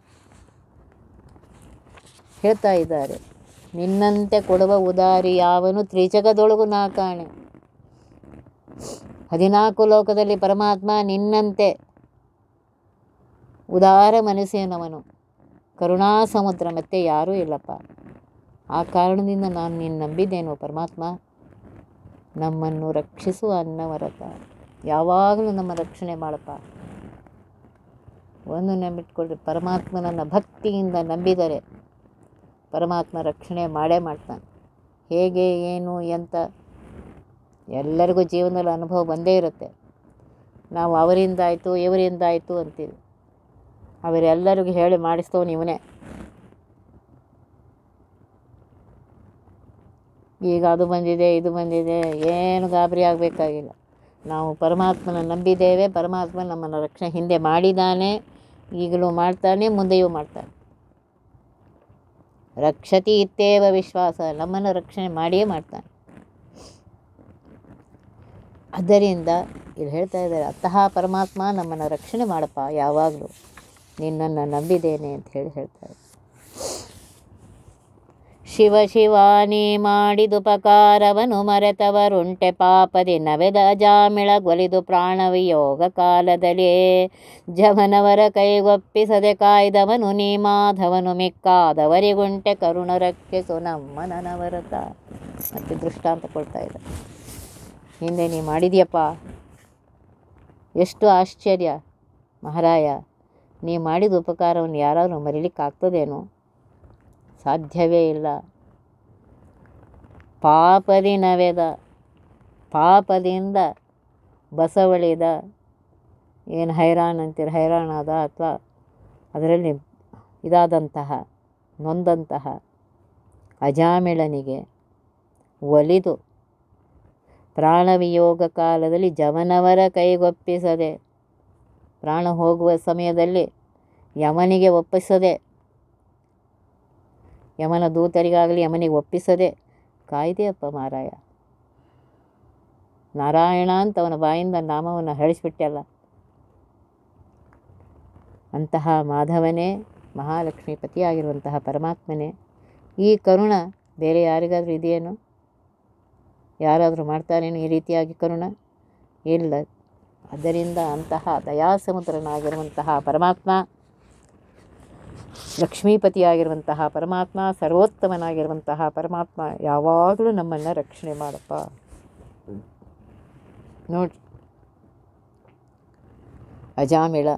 ಹೇಳ್ತಾ ಇದ್ದಾರೆ ನಿನ್ನಂತೆ ಕೊಡುವ ಉದಾರಿ ಯಾವನು ತ್ರಿಜಗದೊಳಗು ನಾ ಕಾಣೆ ಹದಿನಾಲ್ಕು ಲೋಕದಲ್ಲಿ ಪರಮಾತ್ಮ ನಿನ್ನಂತೆ ಉದಾರ ಮನಸ್ಸಿನವನು ಕರುಣಾ ಸಮುದ್ರ ಮತ್ತೆ ಯಾರೂ ಇಲ್ಲಪ್ಪ ಆ ಕಾರಣದಿಂದ ನಾನು ನಿನ್ನ ನಂಬಿದ್ದೇನು ಪರಮಾತ್ಮ ನಮ್ಮನ್ನು ರಕ್ಷಿಸು ಅನ್ನವರತ ಯಾವಾಗಲೂ ನಮ್ಮ ರಕ್ಷಣೆ ಮಾಡಪ್ಪ ಒಂದು ನಂಬಿಟ್ಕೊಳ್ರಿ ಪರಮಾತ್ಮನನ್ನು ಭಕ್ತಿಯಿಂದ ನಂಬಿದರೆ ಪರಮಾತ್ಮ ರಕ್ಷಣೆ ಮಾಡೇ ಮಾಡ್ತಾನೆ ಹೇಗೆ ಏನು ಎಂತ ಎಲ್ಲರಿಗೂ ಜೀವನದಲ್ಲಿ ಅನುಭವ ಬಂದೇ ಇರುತ್ತೆ ನಾವು ಅವರಿಂದ ಆಯಿತು ಇವರಿಂದ ಆಯಿತು ಅಂತೀವಿ ಅವರೆಲ್ಲರಿಗೂ ಹೇಳಿ ಮಾಡಿಸ್ತವನು ಇವನೇ ಈಗ ಅದು ಬಂದಿದೆ ಇದು ಬಂದಿದೆ ಏನು ಗಾಬರಿ ಆಗಬೇಕಾಗಿಲ್ಲ ನಾವು ಪರಮಾತ್ಮನ ನಂಬಿದ್ದೇವೆ ಪರಮಾತ್ಮ ನಮ್ಮನ್ನು ರಕ್ಷಣೆ ಹಿಂದೆ ಮಾಡಿದ್ದಾನೆ ಈಗಲೂ ಮಾಡ್ತಾನೆ ಮುಂದೆಯೂ ಮಾಡ್ತಾನೆ ರಕ್ಷತಿ ಇತ್ತೇವ ವಿಶ್ವಾಸ ನಮ್ಮನ್ನು ರಕ್ಷಣೆ ಮಾಡಿಯೇ ಮಾಡ್ತಾನೆ ಆದ್ದರಿಂದ ಇಲ್ಲಿ ಹೇಳ್ತಾ ಇದ್ದಾರೆ ಅಂತಹ ಪರಮಾತ್ಮ ನಮ್ಮನ್ನು ರಕ್ಷಣೆ ಮಾಡಪ್ಪ ಯಾವಾಗಲೂ ನಿನ್ನನ್ನು ನಂಬಿದ್ದೇನೆ ಅಂತ ಹೇಳಿ ಹೇಳ್ತಾರೆ ಶಿವ ಶಿವಾನಿ ಮಾಡಿದುಪಕಾರವನು ಮರೆತವರುಂಟೆ ಪಾಪದಿ ನವೆದ ಜಾಮಿಳ ಗೊಲಿದು ಪ್ರಾಣವಿಯೋಗ ಕಾಲದಲ್ಲಿ ಜವನವರ ಕೈಗೊಪ್ಪಿಸದೆ ಕಾಯ್ದವನು ನೀ ಮಾಧವನು ಮಿಕ್ಕಾದವರಿಗುಂಟೆ ಕರುಣ ರಕ್ಷಿಸು ನಮ್ಮ ನನವರತ ಮತ್ತೆ ದೃಷ್ಟಾಂತ ಕೊಡ್ತಾ ಇದ್ದ ಹಿಂದೆ ನೀ ಮಾಡಿದ್ಯಪ್ಪ ಎಷ್ಟು ಆಶ್ಚರ್ಯ ಮಹಾರಾಯ ನೀ ಮಾಡಿದ ಉಪಕಾರವನ್ನು ಯಾರಾದರೂ ಮರಿಲಿಕ್ಕಾಗ್ತದೇನೋ ಸಾಧ್ಯವೇ ಇಲ್ಲ ಪಾಪದಿ ನವೆದ ಪಾಪದಿಂದ ಬಸವಳಿದ ಏನು ಹೈರಾಣ ಅಂತೀರ ಹೈರಾಣಾದ ಅಥವಾ ಅದರಲ್ಲಿ ಇದಾದಂತಹ ನೊಂದಂತಹ ಅಜಾಮಿಳನಿಗೆ ಒಲಿದು ಪ್ರಾಣವಿಯೋಗ ಕಾಲದಲ್ಲಿ ಜವನವರ ಕೈಗೊಪ್ಪಿಸದೆ ಪ್ರಾಣ ಹೋಗುವ ಸಮಯದಲ್ಲಿ ಯಮನಿಗೆ ಒಪ್ಪಿಸದೆ ಯಮನ ದೂತರಿಗಾಗಲಿ ಯಮನಿಗೆ ಒಪ್ಪಿಸದೆ ಕಾಯ್ದೆಯಪ್ಪ ಮಾರಾಯ ನಾರಾಯಣ ಅಂತ ಅವನ ಬಾಯಿಂದ ನಾಮವನ್ನು ಹಳಿಸ್ಬಿಟ್ಟಲ್ಲ ಅಂತಹ ಮಾಧವನೇ ಮಹಾಲಕ್ಷ್ಮೀ ಪತಿಯಾಗಿರುವಂತಹ ಪರಮಾತ್ಮನೇ ಈ ಕರುಣ ಬೇರೆ ಯಾರಿಗಾದರೂ ಇದೆಯೇನು ಯಾರಾದರೂ ಮಾಡ್ತಾರೇನು ಈ ರೀತಿಯಾಗಿ ಕರುಣ ಇಲ್ಲ ಅದರಿಂದ ಅಂತಹ ದಯಾಸಮುದ್ರನಾಗಿರುವಂತಹ ಪರಮಾತ್ಮ ಲಕ್ಷ್ಮೀಪತಿಯಾಗಿರುವಂತಹ ಪರಮಾತ್ಮ ಸರ್ವೋತ್ತಮನಾಗಿರುವಂತಹ ಪರಮಾತ್ಮ ಯಾವಾಗಲೂ ನಮ್ಮನ್ನು ರಕ್ಷಣೆ ಮಾಡಪ್ಪ ನೋಡಿ ಅಜಾಮಿಳ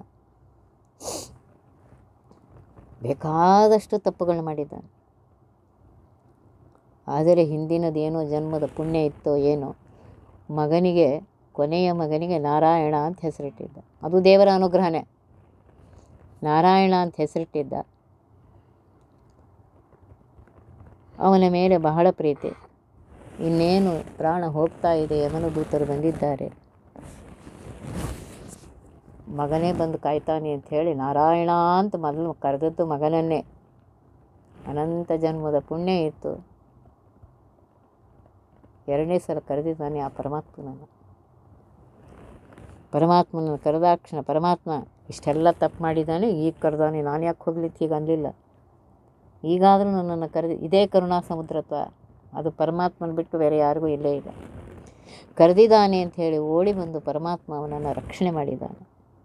ಬೇಕಾದಷ್ಟು ತಪ್ಪುಗಳು ಮಾಡಿದ್ದಾನೆ ಆದರೆ ಹಿಂದಿನದೇನೋ ಜನ್ಮದ ಪುಣ್ಯ ಇತ್ತೋ ಏನೋ ಮಗನಿಗೆ ಕೊನೆಯ ಮಗನಿಗೆ ನಾರಾಯಣ ಅಂತ ಹೆಸರಿಟ್ಟಿದ್ದ ಅದು ದೇವರ ಅನುಗ್ರಹನೇ ನಾರಾಯಣ ಅಂತ ಹೆಸರಿಟ್ಟಿದ್ದ ಅವನ ಮೇಲೆ ಬಹಳ ಪ್ರೀತಿ ಇನ್ನೇನು ಪ್ರಾಣ ಹೋಗ್ತಾ ಇದೆ ಯಮನ ದೂತರು ಬಂದಿದ್ದಾರೆ ಮಗನೇ ಬಂದು ಕಾಯ್ತಾನೆ ಅಂತ ಹೇಳಿ ನಾರಾಯಣ ಅಂತ ಮೊದಲು ಕರೆದದ್ದು ಮಗನನ್ನೇ ಅನಂತ ಜನ್ಮದ ಪುಣ್ಯ ಇತ್ತು ಎರಡನೇ ಸಲ ಕರೆದಿದ್ದಾನೆ ಆ ಪರಮಾತ್ಮನನ್ನು ಪರಮಾತ್ಮನನ್ನು ಕರೆದಾಕ್ಷಣ ಪರಮಾತ್ಮ ಇಷ್ಟೆಲ್ಲ ತಪ್ಪು ಮಾಡಿದ್ದಾನೆ ಈಗ ಕರೆದಾನೆ ನಾನು ಯಾಕೆ ಹೋಗ್ಲಿಕ್ಕೆ ಈಗ ಅನ್ನಲಿಲ್ಲ ಈಗಾದರೂ ನನ್ನನ್ನು ಕರೆದು ಇದೇ ಕರುಣಾ ಸಮುದ್ರತ್ವ ಅದು ಪರಮಾತ್ಮನ ಬಿಟ್ಟು ಬೇರೆ ಯಾರಿಗೂ ಇಲ್ಲೇ ಇಲ್ಲ ಕರೆದಿದ್ದಾನೆ ಅಂತ ಹೇಳಿ ಓಡಿ ಬಂದು ಪರಮಾತ್ಮ ಅವನನ್ನು ರಕ್ಷಣೆ ಮಾಡಿದ್ದಾನೆ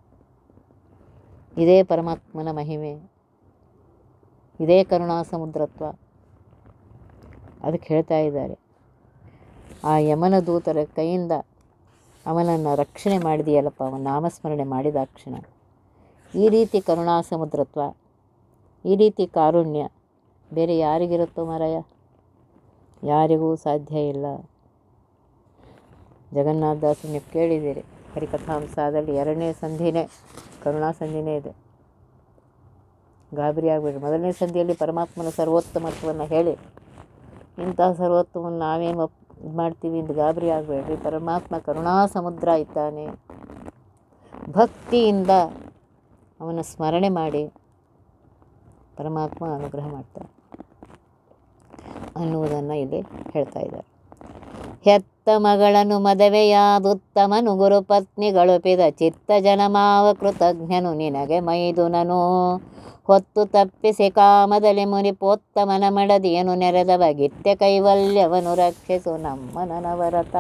ಇದೇ ಪರಮಾತ್ಮನ ಮಹಿಮೆ ಇದೇ ಕರುಣಾ ಸಮುದ್ರತ್ವ ಅದಕ್ಕೆ ಹೇಳ್ತಾ ಇದ್ದಾರೆ ಆ ಯಮನ ದೂತರ ಕೈಯಿಂದ ಅವನನ್ನು ರಕ್ಷಣೆ ಮಾಡಿದೆಯಲ್ಲಪ್ಪ ಅವನ ನಾಮಸ್ಮರಣೆ ಮಾಡಿದ ಕ್ಷಣ ಈ ರೀತಿ ಕರುಣಾ ಸಮುದ್ರತ್ವ ಈ ರೀತಿ ಕಾರುಣ್ಯ ಬೇರೆ ಯಾರಿಗಿರುತ್ತೋ ಮಾರಾಯ ಯಾರಿಗೂ ಸಾಧ್ಯ ಇಲ್ಲ ಜಗನ್ನಾಥದಾಸ ನೀವು ಕೇಳಿದ್ದೀರಿ ಹರಿಕಥಾಂಸದಲ್ಲಿ ಎರಡನೇ ಸಂಧಿನೇ ಕರುಣಾ ಸಂಧಿನೇ ಇದೆ ಗಾಬರಿ ಆಗಬೇಡ್ರಿ ಮೊದಲನೇ ಸಂಧಿಯಲ್ಲಿ ಪರಮಾತ್ಮನ ಸರ್ವೋತ್ತಮತ್ವವನ್ನು ಹೇಳಿ ಇಂತಹ ಸರ್ವೋತ್ತಮವನ್ನು ನಾವೇನು ಒಪ್ ಇದು ಮಾಡ್ತೀವಿ ಅಂತ ಗಾಬರಿ ಆಗಬೇಡ್ರಿ ಪರಮಾತ್ಮ ಕರುಣಾ ಸಮುದ್ರ ಇದ್ದಾನೆ ಭಕ್ತಿಯಿಂದ ಅವನ ಸ್ಮರಣೆ ಮಾಡಿ ಪರಮಾತ್ಮ ಅನುಗ್ರಹ ಮಾಡ್ತಾನೆ ಅನ್ನುವುದನ್ನು ಇಲ್ಲಿ ಹೇಳ್ತಾ ಇದ್ದಾರೆ ಹೆತ್ತ ಮಗಳನ್ನು ಮದುವೆಯಾದುತ್ತಮನು ಗುರುಪತ್ನಿಗಳುಪಿದ ಚಿತ್ತ ಜನಮಾವ ಕೃತಜ್ಞನು ನಿನಗೆ ಮೈದುನನು ಹೊತ್ತು ತಪ್ಪಿಸಿ ಕಾಮದಲ್ಲಿ ಮುನಿಪೋತ್ತಮನ ಮಡದಿಯನು ನೆರೆದವ ಗಿತ್ಯ ಕೈವಲ್ಯವನು ರಕ್ಷಿಸು ನಮ್ಮ ನನವರತ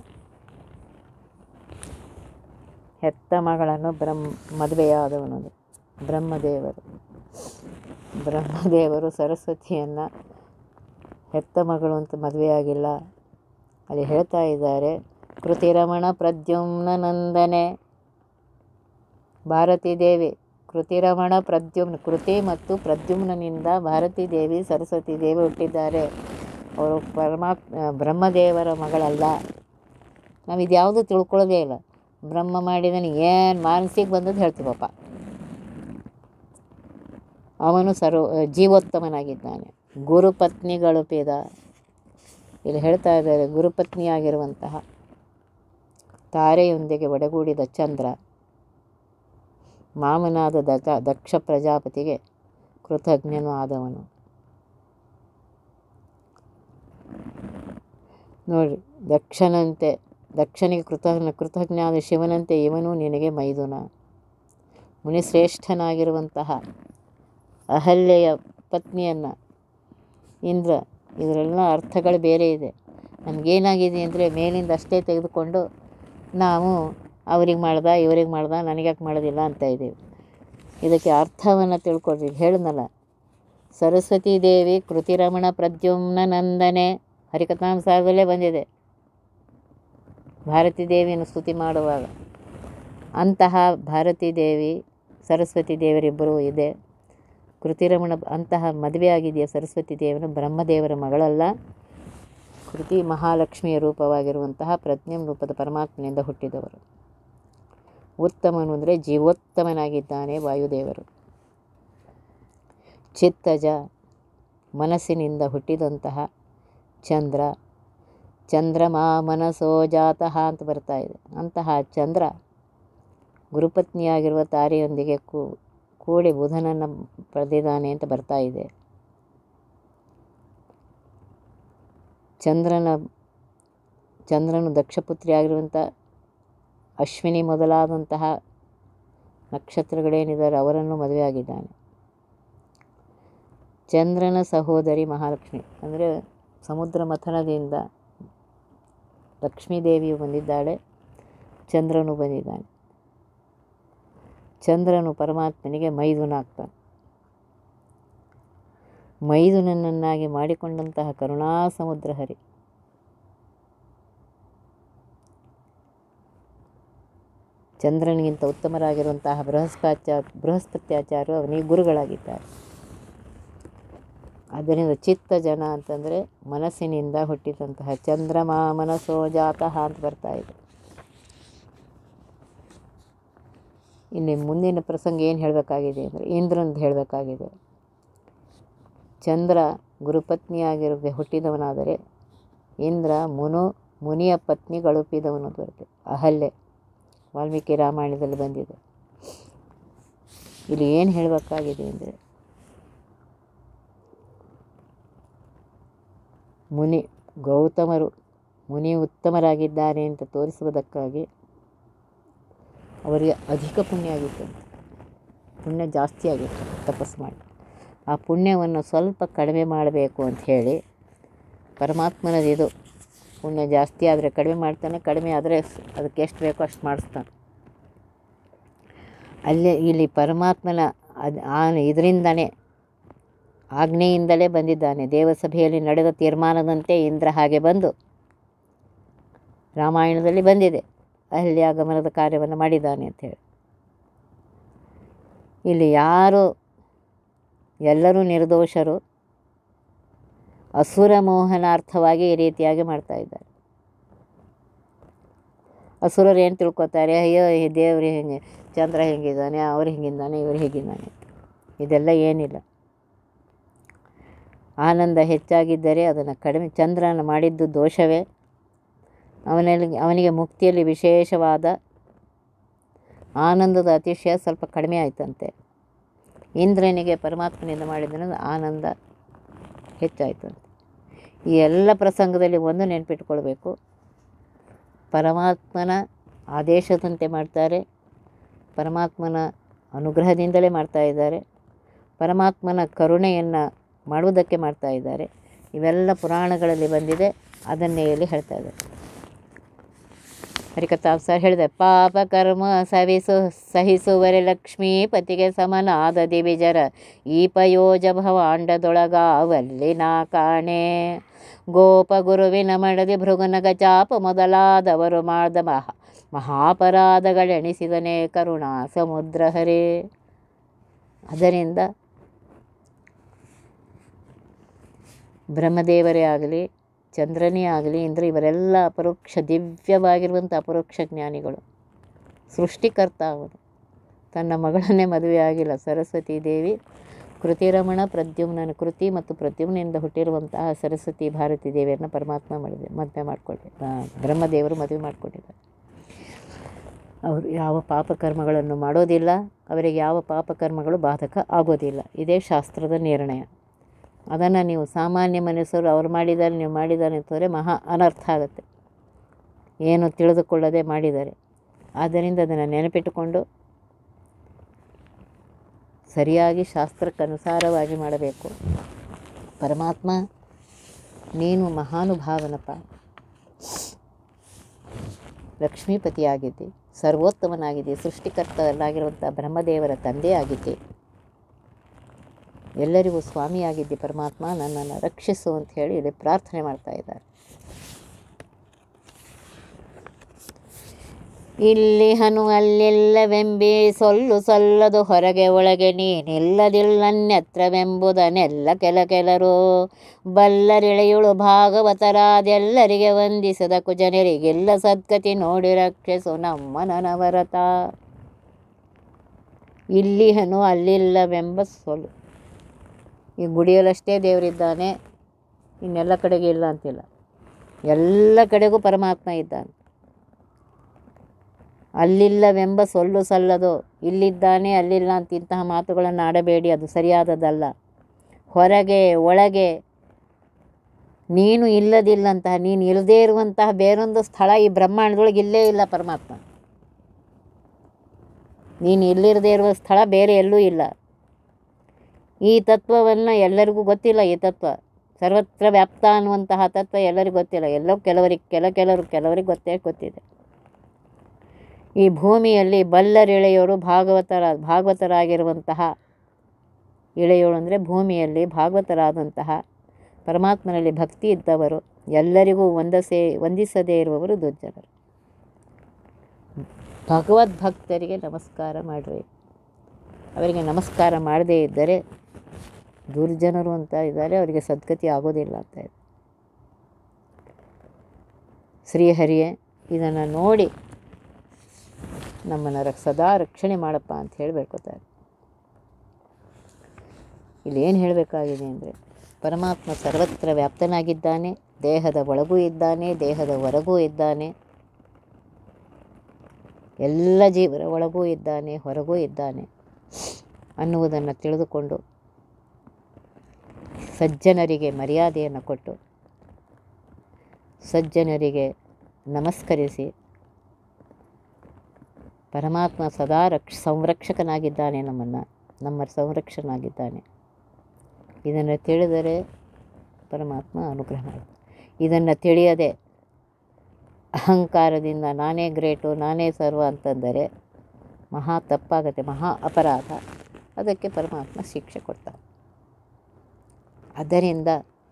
ಹೆತ್ತ ಮಗಳನ್ನು ಬ್ರಹ್ಮ ಮದುವೆಯಾದವನು ಬ್ರಹ್ಮದೇವರು ಬ್ರಹ್ಮದೇವರು ಸರಸ್ವತಿಯನ್ನು ಹೆತ್ತ ಮಗಳು ಅಂತ ಮದುವೆಯಾಗಿಲ್ಲ ಅಲ್ಲಿ ಹೇಳ್ತಾ ಇದ್ದಾರೆ ಕೃತಿರಮಣ ಪ್ರದ್ಯುಮ್ನ ನಂದನೆ ಭಾರತೀ ದೇವಿ ಕೃತಿರಮಣ ಪ್ರದ್ಯುಮ್ನ ಕೃತಿ ಮತ್ತು ಪ್ರದ್ಯುಮ್ನನಿಂದ ಭಾರತೀ ದೇವಿ ಸರಸ್ವತಿ ದೇವಿ ಹುಟ್ಟಿದ್ದಾರೆ ಅವರು ಪರಮಾತ್ಮ ಬ್ರಹ್ಮದೇವರ ಮಗಳಲ್ಲ ನಾವು ಇದ್ಯಾವುದು ತಿಳ್ಕೊಳ್ಳೋದೇ ಇಲ್ಲ ಬ್ರಹ್ಮ ಮಾಡಿದನು ಏನು ಮಾನಸಿಗೆ ಬಂದದ್ದು ಹೇಳ್ತೀವಪ್ಪ ಅವನು ಸರ್ವ ಜೀವೋತ್ತಮನಾಗಿದ್ದಾನೆ ಗುರುಪತ್ನಿಗಳು ಪೇದ ಇಲ್ಲಿ ಹೇಳ್ತಾ ಇದ್ದಾರೆ ಗುರುಪತ್ನಿಯಾಗಿರುವಂತಹ ತಾರೆಯೊಂದಿಗೆ ಒಡಗೂಡಿದ ಚಂದ್ರ ಮಾಮನಾದ ದಕ ದಕ್ಷ ಪ್ರಜಾಪತಿಗೆ ಕೃತಜ್ಞನು ಆದವನು ನೋಡಿ ದಕ್ಷನಂತೆ ದಕ್ಷನಿಗೆ ಕೃತಜ್ಞ ಕೃತಜ್ಞ ಆದ ಶಿವನಂತೆ ಇವನು ನಿನಗೆ ಮೈದುನ ಮುನಿಶ್ರೇಷ್ಠನಾಗಿರುವಂತಹ ಅಹಲ್ಯೆಯ ಪತ್ನಿಯನ್ನು ಇಂದ್ರ ಇದರೆಲ್ಲ ಅರ್ಥಗಳು ಬೇರೆ ಇದೆ ನಮಗೇನಾಗಿದೆ ಅಂದರೆ ಮೇಲಿಂದ ಅಷ್ಟೇ ತೆಗೆದುಕೊಂಡು ನಾವು ಅವ್ರಿಗೆ ಮಾಡ್ದ ಇವ್ರಿಗೆ ಮಾಡ್ದ ನನಗ್ಯಾಕೆ ಮಾಡೋದಿಲ್ಲ ಅಂತ ಇದ್ದೀವಿ ಇದಕ್ಕೆ ಅರ್ಥವನ್ನು ತಿಳ್ಕೊಳ್ರಿ ಹೇಳಿದ್ನಲ್ಲ ಸರಸ್ವತೀ ದೇವಿ ಕೃತಿರಮಣ ಪ್ರದ್ಯುಮ್ನ ನಂದನೆ ಹರಿಕಥಾಂಸಾರದಲ್ಲೇ ಬಂದಿದೆ ಭಾರತೀ ದೇವಿಯನ್ನು ಸ್ತುತಿ ಮಾಡುವಾಗ ಅಂತಹ ಭಾರತೀ ದೇವಿ ಸರಸ್ವತಿ ದೇವರಿಬ್ಬರೂ ಇದೆ ಕೃತಿರಮಣ ಅಂತಹ ಮದುವೆ ಆಗಿದೆಯಾ ಸರಸ್ವತಿ ದೇವರ ಬ್ರಹ್ಮದೇವರ ಮಗಳಲ್ಲ ಕೃತಿ ಮಹಾಲಕ್ಷ್ಮಿಯ ರೂಪವಾಗಿರುವಂತಹ ಪ್ರಜ್ಞಂ ರೂಪದ ಪರಮಾತ್ಮನಿಂದ ಹುಟ್ಟಿದವರು ಉತ್ತಮನು ಅಂದರೆ ಜೀವೋತ್ತಮನಾಗಿದ್ದಾನೆ ವಾಯುದೇವರು ಚಿತ್ತಜ ಮನಸ್ಸಿನಿಂದ ಹುಟ್ಟಿದಂತಹ ಚಂದ್ರ ಚಂದ್ರಮಾ ಮನಸೋ ಜಾತಃ ಅಂತ ಬರ್ತಾ ಇದೆ ಅಂತಹ ಚಂದ್ರ ಗುರುಪತ್ನಿಯಾಗಿರುವ ತಾರೆಯೊಂದಿಗೆ ಕೂ ಕೂಡಿ ಬುಧನನ್ನು ಪಡೆದಿದ್ದಾನೆ ಅಂತ ಬರ್ತಾ ಇದೆ ಚಂದ್ರನ ಚಂದ್ರನು ದಕ್ಷಪುತ್ರಿಯಾಗಿರುವಂಥ ಅಶ್ವಿನಿ ಮೊದಲಾದಂತಹ ನಕ್ಷತ್ರಗಳೇನಿದ್ದಾರೆ ಅವರನ್ನು ಮದುವೆಯಾಗಿದ್ದಾನೆ ಚಂದ್ರನ ಸಹೋದರಿ ಮಹಾಲಕ್ಷ್ಮಿ ಅಂದರೆ ಸಮುದ್ರ ಮಥನದಿಂದ ಲಕ್ಷ್ಮೀದೇವಿಯು ಬಂದಿದ್ದಾಳೆ ಚಂದ್ರನು ಬಂದಿದ್ದಾನೆ ಚಂದ್ರನು ಪರಮಾತ್ಮನಿಗೆ ಮೈದುನಾಗ್ತಾನೆ ಮೈದುನನ್ನಾಗಿ ಮಾಡಿಕೊಂಡಂತಹ ಕರುಣಾ ಸಮುದ್ರ ಹರಿ ಚಂದ್ರನಿಗಿಂತ ಉತ್ತಮರಾಗಿರುವಂತಹ ಬೃಹಸ್ಪಾಚಾರ ಬೃಹಸ್ಪತ್ಯಾಚಾರ್ಯರು ಅವನಿಗೆ ಗುರುಗಳಾಗಿದ್ದಾರೆ ಆದ್ದರಿಂದ ಚಿತ್ತ ಜನ ಅಂತಂದರೆ ಮನಸ್ಸಿನಿಂದ ಹುಟ್ಟಿದಂತಹ ಚಂದ್ರಮ ಮನಸ್ಸೋ ಜಾತಃ ಅಂತ ಬರ್ತಾ ಇದೆ ಇಲ್ಲಿ ಮುಂದಿನ ಪ್ರಸಂಗ ಏನು ಹೇಳಬೇಕಾಗಿದೆ ಅಂದರೆ ಇಂದ್ರಂದು ಹೇಳಬೇಕಾಗಿದೆ ಚಂದ್ರ ಗುರುಪತ್ನಿಯಾಗಿರದೆ ಹುಟ್ಟಿದವನಾದರೆ ಇಂದ್ರ ಮುನು ಮುನಿಯ ಪತ್ನಿ ಗಳುಪಿದವನು ಅಂತ ಬರುತ್ತೆ ಅಹಲ್ಯೆ ವಾಲ್ಮೀಕಿ ರಾಮಾಯಣದಲ್ಲಿ ಬಂದಿದೆ ಇಲ್ಲಿ ಏನು ಹೇಳಬೇಕಾಗಿದೆ ಅಂದರೆ ಮುನಿ ಗೌತಮರು ಮುನಿ ಉತ್ತಮರಾಗಿದ್ದಾರೆ ಅಂತ ತೋರಿಸುವುದಕ್ಕಾಗಿ ಅವರಿಗೆ ಅಧಿಕ ಪುಣ್ಯ ಆಗಿತ್ತು ಪುಣ್ಯ ಜಾಸ್ತಿ ಆಗಿತ್ತು ತಪಸ್ಸು ಮಾಡಿ ಆ ಪುಣ್ಯವನ್ನು ಸ್ವಲ್ಪ ಕಡಿಮೆ ಮಾಡಬೇಕು ಅಂತ ಹೇಳಿ ಪರಮಾತ್ಮನದು ಇದು ಪುಣ್ಯ ಜಾಸ್ತಿ ಆದರೆ ಕಡಿಮೆ ಮಾಡ್ತಾನೆ ಕಡಿಮೆ ಆದರೆ ಅದಕ್ಕೆ ಎಷ್ಟು ಬೇಕೋ ಅಷ್ಟು ಮಾಡಿಸ್ತಾನೆ ಅಲ್ಲೇ ಇಲ್ಲಿ ಪರಮಾತ್ಮನ ಅದು ಆ ಇದರಿಂದನೇ ಆಜ್ಞೆಯಿಂದಲೇ ಬಂದಿದ್ದಾನೆ ದೇವಸಭೆಯಲ್ಲಿ ನಡೆದ ತೀರ್ಮಾನದಂತೆ ಇಂದ್ರ ಹಾಗೆ ಬಂದು ರಾಮಾಯಣದಲ್ಲಿ ಬಂದಿದೆ ಅಲ್ಲಿ ಆಗಮನದ ಕಾರ್ಯವನ್ನು ಮಾಡಿದ್ದಾನೆ ಅಂಥೇಳಿ ಇಲ್ಲಿ ಯಾರು ಎಲ್ಲರೂ ನಿರ್ದೋಷರು ಅಸುರ ಮೋಹನಾರ್ಥವಾಗಿ ಈ ರೀತಿಯಾಗಿ ಮಾಡ್ತಾ ಇದ್ದಾರೆ ಅಸುರರು ಏನು ತಿಳ್ಕೊತಾರೆ ಅಯ್ಯೋ ಈ ದೇವ್ರು ಹಿಂಗೆ ಚಂದ್ರ ಹಿಂಗಿದ್ದಾನೆ ಅವ್ರು ಹಿಂಗಿದ್ದಾನೆ ಇವ್ರು ಹೀಗಿದ್ದಾನೆ ಇದೆಲ್ಲ ಏನಿಲ್ಲ ಆನಂದ ಹೆಚ್ಚಾಗಿದ್ದರೆ ಅದನ್ನು ಕಡಿಮೆ ಚಂದ್ರನ ಮಾಡಿದ್ದು ದೋಷವೇ ಅವನಲ್ಲಿ ಅವನಿಗೆ ಮುಕ್ತಿಯಲ್ಲಿ ವಿಶೇಷವಾದ ಆನಂದದ ಅತಿಶಯ ಸ್ವಲ್ಪ ಕಡಿಮೆ ಆಯ್ತಂತೆ ಇಂದ್ರನಿಗೆ ಪರಮಾತ್ಮನಿಂದ ಮಾಡಿದ್ರಿಂದ ಆನಂದ ಹೆಚ್ಚಾಯ್ತಂತೆ ಈ ಎಲ್ಲ ಪ್ರಸಂಗದಲ್ಲಿ ಒಂದು ನೆನಪಿಟ್ಕೊಳ್ಬೇಕು ಪರಮಾತ್ಮನ ಆದೇಶದಂತೆ ಮಾಡ್ತಾರೆ ಪರಮಾತ್ಮನ ಅನುಗ್ರಹದಿಂದಲೇ ಮಾಡ್ತಾ ಇದ್ದಾರೆ ಪರಮಾತ್ಮನ ಕರುಣೆಯನ್ನು ಮಾಡುವುದಕ್ಕೆ ಮಾಡ್ತಾ ಇದ್ದಾರೆ ಇವೆಲ್ಲ ಪುರಾಣಗಳಲ್ಲಿ ಬಂದಿದೆ ಅದನ್ನೇ ಇಲ್ಲಿ ಹೇಳ್ತಾ ಇದ್ದಾರೆ ಹರಿಕಥಾವ್ ಸರ್ ಹೇಳಿದೆ ಪಾಪ ಕರ್ಮ ಸವಿಸು ಸಹಿಸುವರೆ ಲಕ್ಷ್ಮೀಪತಿಗೆ ಸಮನಾದ ದಿವಿಜರ ಈ ಪಯೋಜ ಭವಾಂಡದೊಳಗಾವಲ್ಲಿ ನಾ ಕಾಣೆ ಗೋಪ ಗುರುವಿನ ಮಡದಿ ಭೃಗುನಗ ಚಾಪ ಮೊದಲಾದವರು ಮಾಡಿದ ಮಹಾ ಮಹಾಪರಾಧಗಳೆಣಿಸಿದನೇ ಕರುಣಾ ಸಮುದ್ರ ಹರೇ ಅದರಿಂದ ಬ್ರಹ್ಮದೇವರೇ ಆಗಲಿ ಚಂದ್ರನೇ ಆಗಲಿ ಇಂದ್ರ ಇವರೆಲ್ಲ ಅಪರೋಕ್ಷ ದಿವ್ಯವಾಗಿರುವಂಥ ಅಪರೋಕ್ಷ ಜ್ಞಾನಿಗಳು ಸೃಷ್ಟಿಕರ್ತ ಅವನು ತನ್ನ ಮಗಳನ್ನೇ ಮದುವೆ ಆಗಿಲ್ಲ ಸರಸ್ವತಿ ದೇವಿ ಕೃತಿರಮಣ ಪ್ರದ್ಯುಮ್ನ ಕೃತಿ ಮತ್ತು ಪ್ರದ್ಯುಮ್ನಿಂದ ಹುಟ್ಟಿರುವಂತಹ ಸರಸ್ವತಿ ಭಾರತಿ ದೇವಿಯನ್ನು ಪರಮಾತ್ಮ ಮಾಡಿದೆ ಮದುವೆ ಮಾಡಿಕೊಳ್ಳಿ ಬ್ರಹ್ಮದೇವರು ಮದುವೆ ಮಾಡಿಕೊಂಡಿದ್ದಾರೆ ಅವರು ಯಾವ ಪಾಪಕರ್ಮಗಳನ್ನು ಮಾಡೋದಿಲ್ಲ ಅವರಿಗೆ ಯಾವ ಪಾಪಕರ್ಮಗಳು ಬಾಧಕ ಆಗೋದಿಲ್ಲ ಇದೇ ಶಾಸ್ತ್ರದ ನಿರ್ಣಯ ಅದನ್ನು ನೀವು ಸಾಮಾನ್ಯ ಮನುಷ್ಯರು ಅವ್ರು ಮಾಡಿದ್ದಾರೆ ನೀವು ಮಾಡಿದ್ದಾರೆ ಅಂತಂದರೆ ಮಹಾ ಅನರ್ಥ ಆಗುತ್ತೆ ಏನು ತಿಳಿದುಕೊಳ್ಳದೆ ಮಾಡಿದ್ದಾರೆ ಆದ್ದರಿಂದ ಅದನ್ನು ನೆನಪಿಟ್ಟುಕೊಂಡು ಸರಿಯಾಗಿ ಶಾಸ್ತ್ರಕ್ಕನುಸಾರವಾಗಿ ಮಾಡಬೇಕು ಪರಮಾತ್ಮ ನೀನು ಮಹಾನುಭಾವನಪ್ಪ ಲಕ್ಷ್ಮೀಪತಿಯಾಗಿದ್ದೆ ಸರ್ವೋತ್ತಮನಾಗಿದೆ ಸೃಷ್ಟಿಕರ್ತನಾಗಿರುವಂಥ ಬ್ರಹ್ಮದೇವರ ತಂದೆಯಾಗಿದ್ದೆ ಎಲ್ಲರಿಗೂ ಸ್ವಾಮಿಯಾಗಿದ್ದೆ ಪರಮಾತ್ಮ ನನ್ನನ್ನು ರಕ್ಷಿಸು ಅಂತ ಹೇಳಿ ಇಲ್ಲಿ ಪ್ರಾರ್ಥನೆ ಮಾಡ್ತಾ ಇದ್ದಾರೆ ಇಲ್ಲಿ ಹನು ಅಲ್ಲೆಲ್ಲವೆಂಬಿ ಸೊಲ್ಲು ಸಲ್ಲದು ಹೊರಗೆ ಒಳಗೆ ನೀನಿಲ್ಲದಿಲ್ಲನ್ಯತ್ರವೆಂಬುದನ್ನೆಲ್ಲ ಕೆಲ ಕೆಲರು ಬಲ್ಲರಿಳೆಯುಳು ಭಾಗವತರಾದೆಲ್ಲರಿಗೆ ವಂದಿಸದ ಕುಜನರಿಗೆಲ್ಲ ಸದ್ಗತಿ ನೋಡಿ ರಕ್ಷಿಸು ನಮ್ಮ ನನವರತ ಇಲ್ಲಿ ಹನು ಅಲ್ಲಿಲ್ಲವೆಂಬ ಸೊಲ್ಲು ಈ ಗುಡಿಯಲ್ಲಷ್ಟೇ ದೇವರಿದ್ದಾನೆ ಇನ್ನೆಲ್ಲ ಕಡೆಗೆ ಇಲ್ಲ ಅಂತಿಲ್ಲ ಎಲ್ಲ ಕಡೆಗೂ ಪರಮಾತ್ಮ ಇದ್ದಾನೆ ಅಲ್ಲಿಲ್ಲವೆಂಬ ಸೊಲ್ಲು ಸಲ್ಲದು ಇಲ್ಲಿದ್ದಾನೆ ಅಲ್ಲಿಲ್ಲ ಅಂತ ಇಂತಹ ಮಾತುಗಳನ್ನು ಆಡಬೇಡಿ ಅದು ಸರಿಯಾದದಲ್ಲ ಹೊರಗೆ ಒಳಗೆ ನೀನು ಇಲ್ಲದಿಲ್ಲಂತಹ ನೀನು ಇಲ್ಲದೇ ಇರುವಂತಹ ಬೇರೊಂದು ಸ್ಥಳ ಈ ಬ್ರಹ್ಮಾಂಡದೊಳಗೆ ಇಲ್ಲೇ ಇಲ್ಲ ಪರಮಾತ್ಮ ನೀನು ಇಲ್ಲಿರದೇ ಇರುವ ಸ್ಥಳ ಬೇರೆ ಎಲ್ಲೂ ಇಲ್ಲ ಈ ತತ್ವವನ್ನು ಎಲ್ಲರಿಗೂ ಗೊತ್ತಿಲ್ಲ ಈ ತತ್ವ ಸರ್ವತ್ರ ವ್ಯಾಪ್ತ ಅನ್ನುವಂತಹ ತತ್ವ ಎಲ್ಲರಿಗೂ ಗೊತ್ತಿಲ್ಲ ಎಲ್ಲೋ ಕೆಲವರಿಗೆ ಕೆಲ ಕೆಲವರು ಕೆಲವರಿಗೆ ಗೊತ್ತೇ ಗೊತ್ತಿದೆ ಈ ಭೂಮಿಯಲ್ಲಿ ಬಲ್ಲರಿಳೆಯೋರು ಭಾಗವತರ ಭಾಗವತರಾಗಿರುವಂತಹ ಇಳೆಯೋಳು ಅಂದರೆ ಭೂಮಿಯಲ್ಲಿ ಭಾಗವತರಾದಂತಹ ಪರಮಾತ್ಮನಲ್ಲಿ ಭಕ್ತಿ ಇದ್ದವರು ಎಲ್ಲರಿಗೂ ಒಂದಸೇ ವಂದಿಸದೇ ಇರುವವರು ದುರ್ಜನರು ಭಗವದ್ಭಕ್ತರಿಗೆ ನಮಸ್ಕಾರ ಮಾಡಿರಿ ಅವರಿಗೆ ನಮಸ್ಕಾರ ಮಾಡದೇ ಇದ್ದರೆ ದುರ್ಜನರು ಅಂತ ಇದ್ದಾರೆ ಅವರಿಗೆ ಸದ್ಗತಿ ಆಗೋದಿಲ್ಲ ಅಂತ ಇದೆ ಶ್ರೀಹರಿಯೇ ಇದನ್ನು ನೋಡಿ ನಮ್ಮನ್ನು ರಕ್ ಸದಾ ರಕ್ಷಣೆ ಮಾಡಪ್ಪ ಅಂತ ಹೇಳಿ ಬೇಡ್ಕೋತಾರೆ ಇಲ್ಲಿ ಏನು ಹೇಳಬೇಕಾಗಿದೆ ಅಂದರೆ ಪರಮಾತ್ಮ ಸರ್ವತ್ರ ವ್ಯಾಪ್ತನಾಗಿದ್ದಾನೆ ದೇಹದ ಒಳಗೂ ಇದ್ದಾನೆ ದೇಹದ ಹೊರಗೂ ಇದ್ದಾನೆ ಎಲ್ಲ ಜೀವರ ಒಳಗೂ ಇದ್ದಾನೆ ಹೊರಗೂ ಇದ್ದಾನೆ ಅನ್ನುವುದನ್ನು ತಿಳಿದುಕೊಂಡು ಸಜ್ಜನರಿಗೆ ಮರ್ಯಾದೆಯನ್ನು ಕೊಟ್ಟು ಸಜ್ಜನರಿಗೆ ನಮಸ್ಕರಿಸಿ ಪರಮಾತ್ಮ ಸದಾ ರಕ್ಷ ಸಂರಕ್ಷಕನಾಗಿದ್ದಾನೆ ನಮ್ಮನ್ನು ನಮ್ಮ ಸಂರಕ್ಷಕನಾಗಿದ್ದಾನೆ ಇದನ್ನು ತಿಳಿದರೆ ಪರಮಾತ್ಮ ಅನುಗ್ರಹ ಮಾಡ್ತಾನೆ ಇದನ್ನು ತಿಳಿಯದೆ ಅಹಂಕಾರದಿಂದ ನಾನೇ ಗ್ರೇಟು ನಾನೇ ಸರ್ವ ಅಂತಂದರೆ ಮಹಾ ತಪ್ಪಾಗತ್ತೆ ಮಹಾ ಅಪರಾಧ ಅದಕ್ಕೆ ಪರಮಾತ್ಮ ಶಿಕ್ಷೆ ಕೊಡ್ತಾನೆ ಆದ್ದರಿಂದ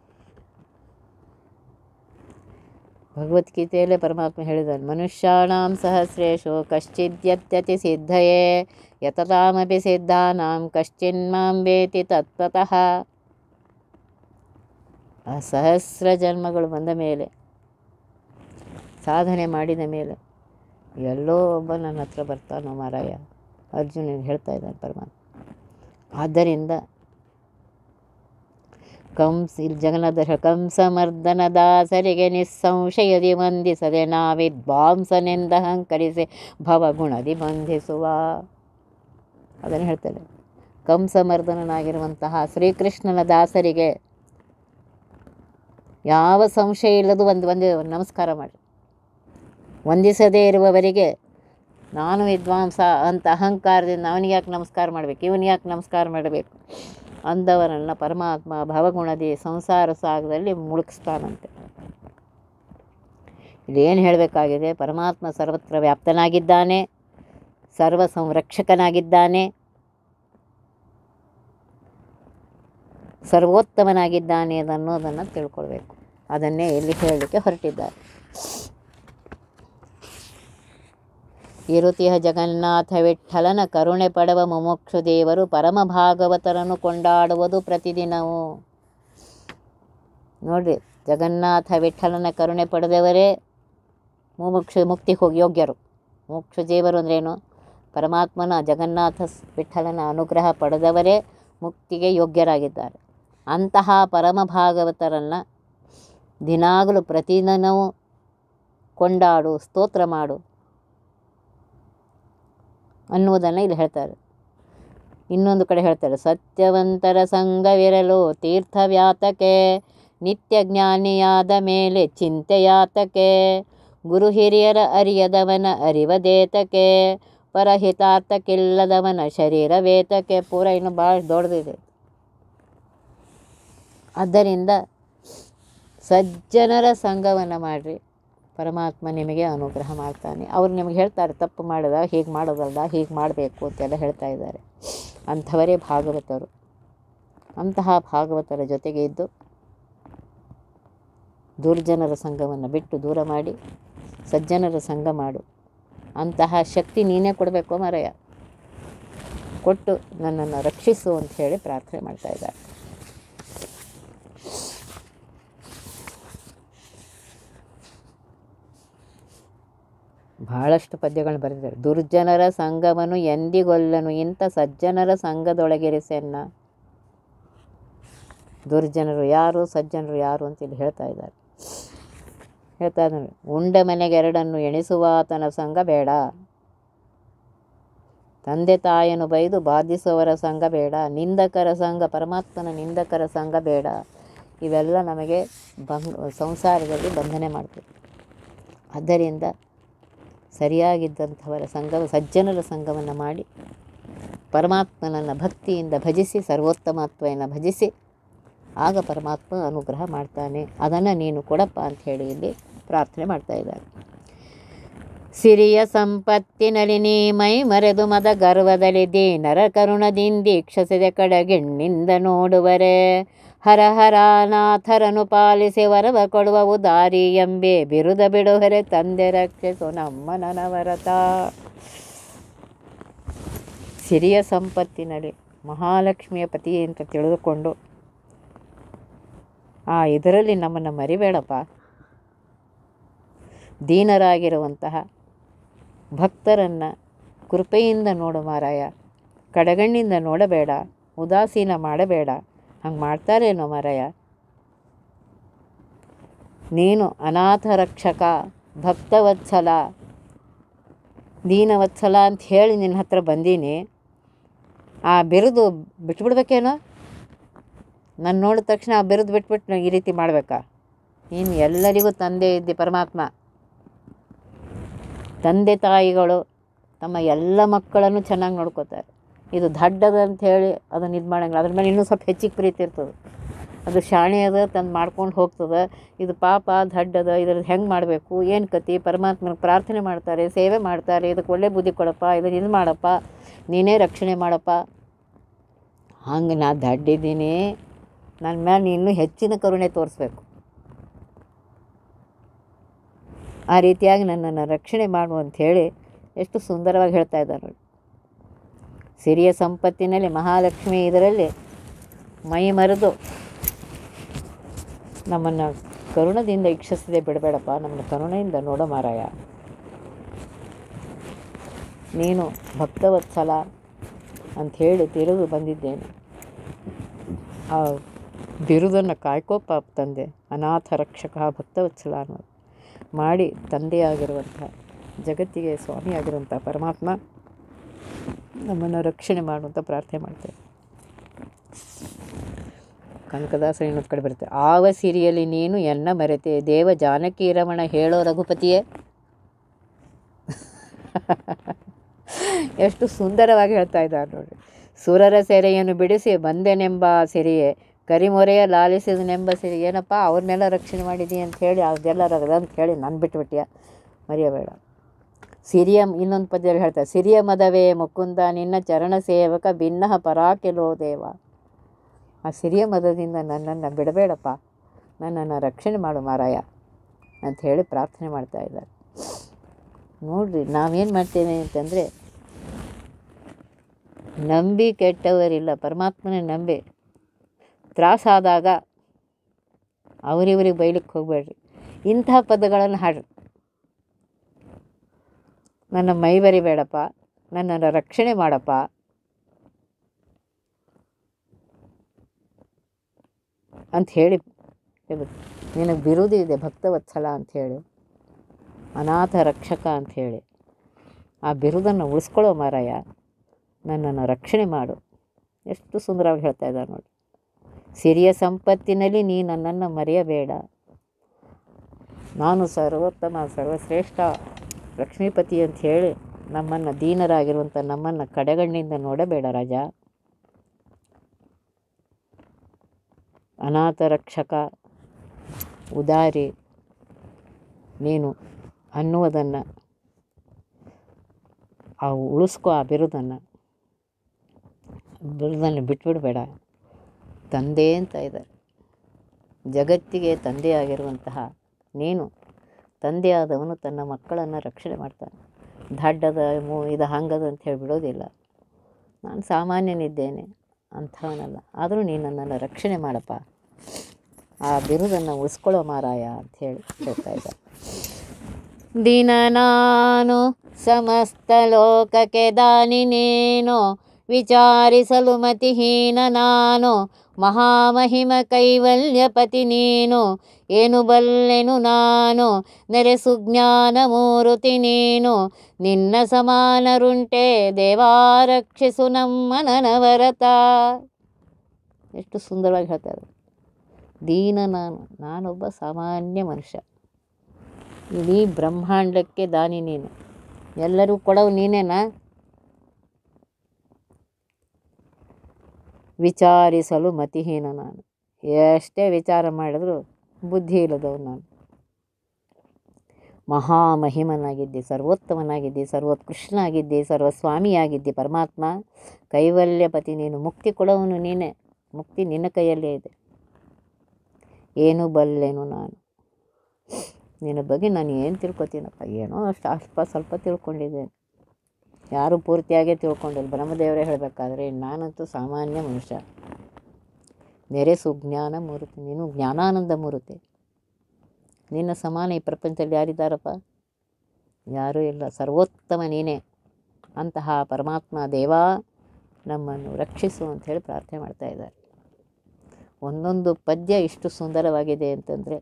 ಭಗವದ್ಗೀತೆಯಲ್ಲೇ ಪರಮಾತ್ಮ ಹೇಳಿದ್ದಾನೆ ಮನುಷ್ಯಾಣಾಂ ಸಹಸ್ರೇಶು ಕಶ್ಚಿದ್ಯತ್ಯತಿ ಸಿದ್ಧಯೇ ಯತತಾಮಪಿ ಸಿದ್ಧಾನಾಂ ಕಶ್ಚಿನ್ಮಾಂ ವೇತಿ ತತ್ವತಃ ಆ ಸಹಸ್ರ ಜನ್ಮಗಳು ಬಂದ ಮೇಲೆ ಸಾಧನೆ ಮಾಡಿದ ಮೇಲೆ ಎಲ್ಲೋ ಒಬ್ಬ ನನ್ನ ಹತ್ರ ಬರ್ತಾನೋ ಮಾರಾಯ ಅರ್ಜುನಿಗೆ ಹೇಳ್ತಾ ಇದ್ದಾನೆ ಪರಮಾತ್ಮ ಆದ್ದರಿಂದ ಕಂಸ ಇಲ್ಲಿ ಜಗನ್ನಾಥ ಹೇಳ ಕಂಸಮರ್ದನ ದಾಸರಿಗೆ ನಿಸ್ಸಂಶಯದಿ ವಂದಿಸದೆ ನಾವಿದ್ವಾಂಸನೆಂದ ಅಹಂಕರಿಸಿ ಭವಗುಣದಿ ಬಂಧಿಸುವ ಅದನ್ನು ಹೇಳ್ತಾರೆ ಕಂಸಮರ್ದನನಾಗಿರುವಂತಹ ಶ್ರೀಕೃಷ್ಣನ ದಾಸರಿಗೆ ಯಾವ ಸಂಶಯ ಇಲ್ಲದು ಒಂದು ಒಂದೇ ನಮಸ್ಕಾರ ಮಾಡಿ ವಂದಿಸದೇ ಇರುವವರಿಗೆ ನಾನು ವಿದ್ವಾಂಸ ಅಂತ ಅಹಂಕಾರದಿಂದ ಅವನಿಗೆ ಯಾಕೆ ನಮಸ್ಕಾರ ಮಾಡಬೇಕು ಇವನಿಗೆ ಯಾಕೆ ನಮಸ್ಕಾರ ಮಾಡಬೇಕು ಅಂದವರನ್ನು ಪರಮಾತ್ಮ ಭವಗುಣದಿ ಸಂಸಾರ ಸಾಗದಲ್ಲಿ ಮುಳುಗಿಸ್ತಾನಂತೆ ಇಲ್ಲೇನು ಹೇಳಬೇಕಾಗಿದೆ ಪರಮಾತ್ಮ ಸರ್ವತ್ರ ವ್ಯಾಪ್ತನಾಗಿದ್ದಾನೆ ಸರ್ವ ಸಂರಕ್ಷಕನಾಗಿದ್ದಾನೆ ಸರ್ವೋತ್ತಮನಾಗಿದ್ದಾನೆ ಅನ್ನೋದನ್ನು ತಿಳ್ಕೊಳ್ಬೇಕು ಅದನ್ನೇ ಇಲ್ಲಿ ಹೇಳಲಿಕ್ಕೆ ಹೊರಟಿದ್ದಾರೆ ಇರುತಿಹ ಜಗನ್ನಾಥ ವಿಠಲನ ಕರುಣೆ ಪಡವ ಮುಮುಕ್ಷು ದೇವರು ಪರಮ ಭಾಗವತರನ್ನು ಕೊಂಡಾಡುವುದು ಪ್ರತಿದಿನವೂ ನೋಡ್ರಿ ಜಗನ್ನಾಥ ವಿಠಲನ ಕರುಣೆ ಪಡೆದವರೇ ಮುಮುಕ್ಷು ಮುಕ್ತಿ ಹೋಗಿ ಯೋಗ್ಯರು ಮೋಕ್ಷ ಜೀವರು ಅಂದ್ರೇನು ಪರಮಾತ್ಮನ ಜಗನ್ನಾಥ ಸ್- ವಿಠಲನ ಅನುಗ್ರಹ ಪಡೆದವರೇ ಮುಕ್ತಿಗೆ ಯೋಗ್ಯರಾಗಿದ್ದಾರೆ ಅಂತಹ ಪರಮ ಭಾಗವತರನ್ನು ದಿನಾಗಲೂ ಪ್ರತಿದಿನವೂ ಕೊಂಡಾಡು ಸ್ತೋತ್ರ ಮಾಡು ಅನ್ನುವುದನ್ನು ಇಲ್ಲಿ ಹೇಳ್ತಾರೆ ಇನ್ನೊಂದು ಕಡೆ ಹೇಳ್ತಾರೆ ಸತ್ಯವಂತರ ಸಂಘವಿರಲು ತೀರ್ಥವ್ಯಾತಕೆ ನಿತ್ಯ ಜ್ಞಾನಿಯಾದ ಮೇಲೆ ಚಿಂತೆಯಾತಕೆ ಗುರು ಹಿರಿಯರ ಅರಿಯದವನ ಅರಿವದೇತಕೆ ಪರಹಿತಾರ್ಥಕ್ಕಿಲ್ಲದವನ ಶರೀರವೇತಕೆ ಪೂರ ಇನ್ನು ಭಾಳ ದೊಡ್ಡದಿದೆ ಆದ್ದರಿಂದ ಸಜ್ಜನರ ಸಂಘವನ್ನು ಮಾಡಿರಿ ಪರಮಾತ್ಮ ನಿಮಗೆ ಅನುಗ್ರಹ ಮಾಡ್ತಾನೆ ಅವ್ರು ನಿಮಗೆ ಹೇಳ್ತಾರೆ ತಪ್ಪು ಮಾಡೋದ ಹೀಗೆ ಮಾಡೋದಲ್ದ ಹೀಗೆ ಮಾಡಬೇಕು ಅಂತೆಲ್ಲ ಹೇಳ್ತಾ ಇದ್ದಾರೆ ಅಂಥವರೇ ಭಾಗವತರು ಅಂತಹ ಭಾಗವತರ ಜೊತೆಗೆ ಇದ್ದು ದುರ್ಜನರ ಸಂಘವನ್ನು ಬಿಟ್ಟು ದೂರ ಮಾಡಿ ಸಜ್ಜನರ ಸಂಘ ಮಾಡು ಅಂತಹ ಶಕ್ತಿ ನೀನೇ ಕೊಡಬೇಕು ಮಾರಾಯ ಕೊಟ್ಟು ನನ್ನನ್ನು ರಕ್ಷಿಸು ಅಂತ ಹೇಳಿ ಪ್ರಾರ್ಥನೆ ಮಾಡ್ತಾ ಇದ್ದಾರೆ ಬಹಳಷ್ಟು ಪದ್ಯಗಳನ್ನು ಬರೆದಿದ್ದಾರೆ ದುರ್ಜನರ ಸಂಘವನ್ನು ಎಂದಿಗೊಲ್ಲನು ಇಂಥ ಸಜ್ಜನರ ಸಂಘದೊಳಗಿರಿಸೆನ್ನ ದುರ್ಜನರು ಯಾರು ಸಜ್ಜನರು ಯಾರು ಅಂತ ಇಲ್ಲಿ ಹೇಳ್ತಾ ಇದ್ದಾರೆ ಹೇಳ್ತಾ ಇದ್ದಾರೆ ಉಂಡ ಮನೆಗೆ ಎರಡನ್ನು ಎಣಿಸುವ ಆತನ ಸಂಘ ಬೇಡ ತಂದೆ ತಾಯಿಯನ್ನು ಬೈದು ಬಾಧಿಸುವವರ ಸಂಘ ಬೇಡ ನಿಂದಕರ ಸಂಘ ಪರಮಾತ್ಮನ ನಿಂದಕರ ಸಂಘ ಬೇಡ ಇವೆಲ್ಲ ನಮಗೆ ಬಂಗ್ ಸಂಸಾರದಲ್ಲಿ ಬಂಧನೆ ಮಾಡ್ತದೆ ಆದ್ದರಿಂದ ಸರಿಯಾಗಿದ್ದಂಥವರ ಸಂಘ ಸಜ್ಜನರ ಸಂಘವನ್ನು ಮಾಡಿ ಪರಮಾತ್ಮನನ್ನು ಭಕ್ತಿಯಿಂದ ಭಜಿಸಿ ಸರ್ವೋತ್ತಮತ್ವವನ್ನು ಭಜಿಸಿ ಆಗ ಪರಮಾತ್ಮ ಅನುಗ್ರಹ ಮಾಡ್ತಾನೆ ಅದನ್ನು ನೀನು ಕೊಡಪ್ಪ ಅಂತ ಹೇಳಿ ಇಲ್ಲಿ ಪ್ರಾರ್ಥನೆ ಮಾಡ್ತಾ ಇದ್ದಾರೆ ಸಿರಿಯ ಸಂಪತ್ತಿನಲ್ಲಿ ನೀ ಮೈ ಮರೆದು ಮದ ಗರ್ವದಲ್ಲಿ ದೀನರ ಕರುಣದಿಂದೀಕ್ಷಿಸಿದ ಕಡಗೆಣ್ಣಿಂದ ನೋಡುವರೆ ಹರ ಹರನಾಥರನು ಪಾಲಿಸಿ ವರವ ಕೊಡುವ ಉದಾರಿ ಎಂಬೆ ಬಿರುದ ಬಿಡುವರೆ ತಂದೆ ರಕ್ಷಿಸು ನಮ್ಮ ನನವರತ ಸಿರಿಯ ಸಂಪತ್ತಿನಲ್ಲಿ ಮಹಾಲಕ್ಷ್ಮಿಯ ಪತಿ ಅಂತ ತಿಳಿದುಕೊಂಡು ಆ ಇದರಲ್ಲಿ ನಮ್ಮನ್ನು ಮರಿಬೇಡಪ್ಪ ದೀನರಾಗಿರುವಂತಹ ಭಕ್ತರನ್ನು ಕೃಪೆಯಿಂದ ನೋಡು ಮಾರಾಯ ಕಡಗಣ್ಣಿಂದ ನೋಡಬೇಡ ಉದಾಸೀನ ಮಾಡಬೇಡ ಹಂಗೆ ಮಾಡ್ತಾರೇನೋ ಮಾರಾಯ ನೀನು ಅನಾಥ ರಕ್ಷಕ ಭಕ್ತವತ್ಸಲ ದೀನವತ್ಸಲ ಅಂತ ಹೇಳಿ ನಿನ್ನ ಹತ್ರ ಬಂದೀನಿ ಆ ಬಿರುದು ಬಿಟ್ಬಿಡ್ಬೇಕೇನೋ ನಾನು ನೋಡಿದ ತಕ್ಷಣ ಆ ಬಿರುದು ಬಿಟ್ಬಿಟ್ಟು ನಾನು ಈ ರೀತಿ ಮಾಡಬೇಕಾ ನೀನು ಎಲ್ಲರಿಗೂ ತಂದೆ ಇದ್ದಿ ಪರಮಾತ್ಮ ತಂದೆ ತಾಯಿಗಳು ತಮ್ಮ ಎಲ್ಲ ಮಕ್ಕಳನ್ನು ಚೆನ್ನಾಗಿ ನೋಡ್ಕೋತಾರೆ ಇದು ದಡ್ಡದ ಅಂತ ಹೇಳಿ ಅದನ್ನು ಇದು ಮಾಡಂಗಿಲ್ಲ ಅದ್ರ ಮೇಲೆ ಇನ್ನೂ ಸ್ವಲ್ಪ ಹೆಚ್ಚಿಗೆ ಪ್ರೀತಿ ಇರ್ತದೆ ಅದು ಶಾಣೆ ಅದ ತಂದು ಮಾಡ್ಕೊಂಡು ಹೋಗ್ತದೆ ಇದು ಪಾಪ ದಡ್ಡದ ಇದ್ರದ್ದು ಹೆಂಗೆ ಮಾಡಬೇಕು ಏನು ಕತಿ ಪರಮಾತ್ಮನಿಗೆ ಪ್ರಾರ್ಥನೆ ಮಾಡ್ತಾರೆ ಸೇವೆ ಮಾಡ್ತಾರೆ ಇದಕ್ಕೆ ಒಳ್ಳೆ ಬುದ್ಧಿ ಕೊಡಪ್ಪ ಇದನ್ನು ಇದು ಮಾಡಪ್ಪ ನೀನೇ ರಕ್ಷಣೆ ಮಾಡಪ್ಪ ಹಂಗೆ ನಾ ದಡ್ಡಿದ್ದೀನಿ ನನ್ನ ಮೇಲೆ ನೀನು ಇನ್ನೂ ಹೆಚ್ಚಿನ ಕರುಣೆ ತೋರಿಸ್ಬೇಕು ಆ ರೀತಿಯಾಗಿ ನನ್ನನ್ನು ರಕ್ಷಣೆ ಮಾಡು ಅಂಥೇಳಿ ಎಷ್ಟು ಸುಂದರವಾಗಿ ಹೇಳ್ತಾ ಇದ್ದಾರೆ ನೋಡಿ ಸಿರಿಯ ಸಂಪತ್ತಿನಲ್ಲಿ ಮಹಾಲಕ್ಷ್ಮಿ ಇದರಲ್ಲಿ ಮೈ ಮರೆದು ನಮ್ಮನ್ನು ಕರುಣದಿಂದ ಇಚ್ಛಿಸದೆ ಬಿಡಬೇಡಪ್ಪ ನಮ್ಮನ್ನು ಕರುಣೆಯಿಂದ ನೋಡೋ ಮಾರಾಯ ನೀನು ಭಕ್ತವತ್ಸಲ ಅಂಥೇಳಿ ತಿಳಿದು ಬಂದಿದ್ದೇನೆ ಆ ಬಿರುದನ್ನು ಕಾಯ್ಕೋಪ ತಂದೆ ಅನಾಥ ರಕ್ಷಕ ಭಕ್ತವತ್ಸಲ ಅನ್ನೋದು ಮಾಡಿ ತಂದೆಯಾಗಿರುವಂಥ ಜಗತ್ತಿಗೆ ಸ್ವಾಮಿಯಾಗಿರುವಂಥ ಪರಮಾತ್ಮ ನಮ್ಮನ್ನು ರಕ್ಷಣೆ ಮಾಡುವಂಥ ಪ್ರಾರ್ಥನೆ ಮಾಡ್ತೇವೆ ಕನಕದಾಸ ಇನ್ನೊಂದು ಕಡೆ ಬರುತ್ತೆ ಆವ ಸಿರಿಯಲ್ಲಿ ನೀನು ಎನ್ನ ಮರೆತೆ ದೇವ ಜಾನಕಿ ರಮಣ ಹೇಳೋ ರಘುಪತಿಯೇ ಎಷ್ಟು ಸುಂದರವಾಗಿ ಹೇಳ್ತಾ ಇದ್ದಾರೆ ನೋಡಿ ಸುರರ ಸೆರೆಯನ್ನು ಬಿಡಿಸಿ ಬಂದೆನೆಂಬ ಸಿರಿಯೇ ಕರಿಮೊರೆಯ ಲಾಲಿಸಿದನೆಂಬ ಸಿರಿ ಏನಪ್ಪ ಅವ್ರನ್ನೆಲ್ಲ ರಕ್ಷಣೆ ಮಾಡಿದಿ ಅಂತ ಹೇಳಿ ಅದೆಲ್ಲ ರಗದ ಅಂತ ಹೇಳಿ ನಾನು ಬಿಟ್ಬಿಟ್ಟಿಯ ಮರೆಯಬೇಡ ಸಿರಿಯ ಇನ್ನೊಂದು ಪದ್ಯದಲ್ಲಿ ಹೇಳ್ತಾರೆ ಸಿರಿಯ ಮದವೇ ಮುಕುಂದ ನಿನ್ನ ಚರಣ ಸೇವಕ ಭಿನ್ನ ಪರಾಕೆಲೋ ದೇವ ಆ ಸಿರಿಯ ಮದದಿಂದ ನನ್ನನ್ನು ಬಿಡಬೇಡಪ್ಪ ನನ್ನನ್ನು ರಕ್ಷಣೆ ಮಾಡು ಮಾರಾಯ ಅಂತ ಹೇಳಿ ಪ್ರಾರ್ಥನೆ ಮಾಡ್ತಾ ಇದ್ದಾರೆ ನೋಡ್ರಿ ನಾವೇನು ಮಾಡ್ತೇವೆ ಅಂತಂದರೆ ನಂಬಿ ಕೆಟ್ಟವರಿಲ್ಲ ಪರಮಾತ್ಮನೇ ನಂಬಿ ತ್ರಾಸಾದಾಗ ಅವರಿವ್ರಿಗೆ ಬೈಲಿಕ್ಕೆ ಹೋಗಬೇಡ್ರಿ ಇಂತಹ ಪದಗಳನ್ನು ಹಾಡ್ರಿ ನನ್ನ ಮೈ ಬರಿಬೇಡಪ್ಪ ನನ್ನನ್ನು ರಕ್ಷಣೆ ಮಾಡಪ್ಪ ಅಂತ ಹೇಳಿ ನಿನಗೆ ಬಿರುದು ಇದೆ ಭಕ್ತವತ್ಸಲ ಅಂಥೇಳಿ ಅನಾಥ ರಕ್ಷಕ ಅಂಥೇಳಿ ಆ ಬಿರುದನ್ನು ಉಳಿಸ್ಕೊಳ್ಳೋ ಮಾರಾಯ ನನ್ನನ್ನು ರಕ್ಷಣೆ ಮಾಡು ಎಷ್ಟು ಸುಂದರವಾಗಿ ಹೇಳ್ತಾ ಇದ್ದಾರೆ ನೋಡಿ ಸಿರಿಯ ಸಂಪತ್ತಿನಲ್ಲಿ ನೀ ನನ್ನನ್ನು ಮರೆಯಬೇಡ ನಾನು ಸರ್ವೋತ್ತಮ ಸರ್ವಶ್ರೇಷ್ಠ ಲಕ್ಷ್ಮೀಪತಿ ಅಂತ ಹೇಳಿ ನಮ್ಮನ್ನು ದೀನರಾಗಿರುವಂಥ ನಮ್ಮನ್ನು ಕಡೆಗಣ್ಣಿಂದ ನೋಡಬೇಡ ರಾಜ ಅನಾಥ ರಕ್ಷಕ ಉದಾರಿ ನೀನು ಅನ್ನುವುದನ್ನು ಆ ಉಳಿಸ್ಕೊ ಆ ಬಿರುದನ್ನು ಬಿರುದನ್ನು ಬಿಟ್ಬಿಡಬೇಡ ತಂದೆ ಅಂತ ಇದ್ದಾರೆ ಜಗತ್ತಿಗೆ ತಂದೆಯಾಗಿರುವಂತಹ ನೀನು ತಂದೆಯಾದವನು ತನ್ನ ಮಕ್ಕಳನ್ನು ರಕ್ಷಣೆ ಮಾಡ್ತಾನೆ ದಡ್ಡದ ಮೂ ಇದು ಹಂಗದ ಅಂತ ಹೇಳಿ ಬಿಡೋದಿಲ್ಲ ನಾನು ಸಾಮಾನ್ಯನಿದ್ದೇನೆ ಅಂಥವನಲ್ಲ ಆದರೂ ನೀನು ನನ್ನನ್ನು ರಕ್ಷಣೆ ಮಾಡಪ್ಪ ಆ ಬಿರುದನ್ನು ಉಳಿಸ್ಕೊಳ್ಳೋ ಮಾರಾಯ ಅಂತ ಹೇಳಿ ಹೇಳ್ತಾ ಇದ್ದಾರೆ ದಿನ ನಾನು ಸಮಸ್ತ ಲೋಕಕ್ಕೆ ದಾನಿ ನೀನು ವಿಚಾರಿಸಲು ಮತಿಹೀನ ನಾನು ಮಹಾಮಹಿಮ ಕೈವಲ್ಯಪತಿ ನೀನು ಏನು ಬಲ್ಲೆನು ನಾನು ನೆರೆಸು ಜ್ಞಾನ ಮೂರುತಿ ನೀನು ನಿನ್ನ ಸಮಾನರುಂಟೆ ದೇವಾರಕ್ಷಿಸು ನಮ್ಮ ನನವರತ ಎಷ್ಟು ಸುಂದರವಾಗಿ ಹೇಳ್ತಾರೆ ದೀನ ನಾನು ನಾನೊಬ್ಬ ಸಾಮಾನ್ಯ ಮನುಷ್ಯ ಇಡೀ ಬ್ರಹ್ಮಾಂಡಕ್ಕೆ ದಾನಿ ನೀನು ಎಲ್ಲರೂ ಕೊಡವು ನೀನೇನಾ ವಿಚಾರಿಸಲು ಮತಿಹೀನ ನಾನು ಎಷ್ಟೇ ವಿಚಾರ ಮಾಡಿದ್ರು ಬುದ್ಧಿ ಇಲ್ಲದವು ನಾನು ಮಹಾಮಹಿಮನಾಗಿದ್ದೆ ಸರ್ವೋತ್ತಮನಾಗಿದ್ದೆ ಸರ್ವೋತ್ಕೃಷ್ಟನಾಗಿದ್ದೆ ಸರ್ವಸ್ವಾಮಿಯಾಗಿದ್ದೆ ಪರಮಾತ್ಮ ಕೈವಲ್ಯಪತಿ ನೀನು ಮುಕ್ತಿ ಕೊಡೋವನು ನೀನೇ ಮುಕ್ತಿ ನಿನ್ನ ಕೈಯಲ್ಲೇ ಇದೆ ಏನು ಬಲ್ಲೆನು ನಾನು ನಿನ್ನ ಬಗ್ಗೆ ನಾನು ಏನು ತಿಳ್ಕೊತೀನಪ್ಪ ಏನೋ ಅಷ್ಟು ಅಲ್ಪ ಸ್ವಲ್ಪ ತಿಳ್ಕೊಂಡಿದ್ದೇನೆ ಯಾರೂ ಪೂರ್ತಿಯಾಗೇ ತಿಳ್ಕೊಂಡಿಲ್ಲ ಬ್ರಹ್ಮದೇವರೇ ಹೇಳಬೇಕಾದ್ರೆ ನಾನಂತೂ ಸಾಮಾನ್ಯ ಮನುಷ್ಯ ನೆರೆಸು ಜ್ಞಾನ ಮೂರ್ತಿ ನೀನು ಜ್ಞಾನಾನಂದ ಮೂರ್ತಿ ನಿನ್ನ ಸಮಾನ ಈ ಪ್ರಪಂಚದಲ್ಲಿ ಯಾರಿದ್ದಾರಪ್ಪ ಯಾರೂ ಇಲ್ಲ ಸರ್ವೋತ್ತಮ ನೀನೇ ಅಂತಹ ಪರಮಾತ್ಮ ದೇವ ನಮ್ಮನ್ನು ರಕ್ಷಿಸು ಅಂಥೇಳಿ ಪ್ರಾರ್ಥನೆ ಮಾಡ್ತಾ ಇದ್ದಾರೆ ಒಂದೊಂದು ಪದ್ಯ ಇಷ್ಟು ಸುಂದರವಾಗಿದೆ ಅಂತಂದರೆ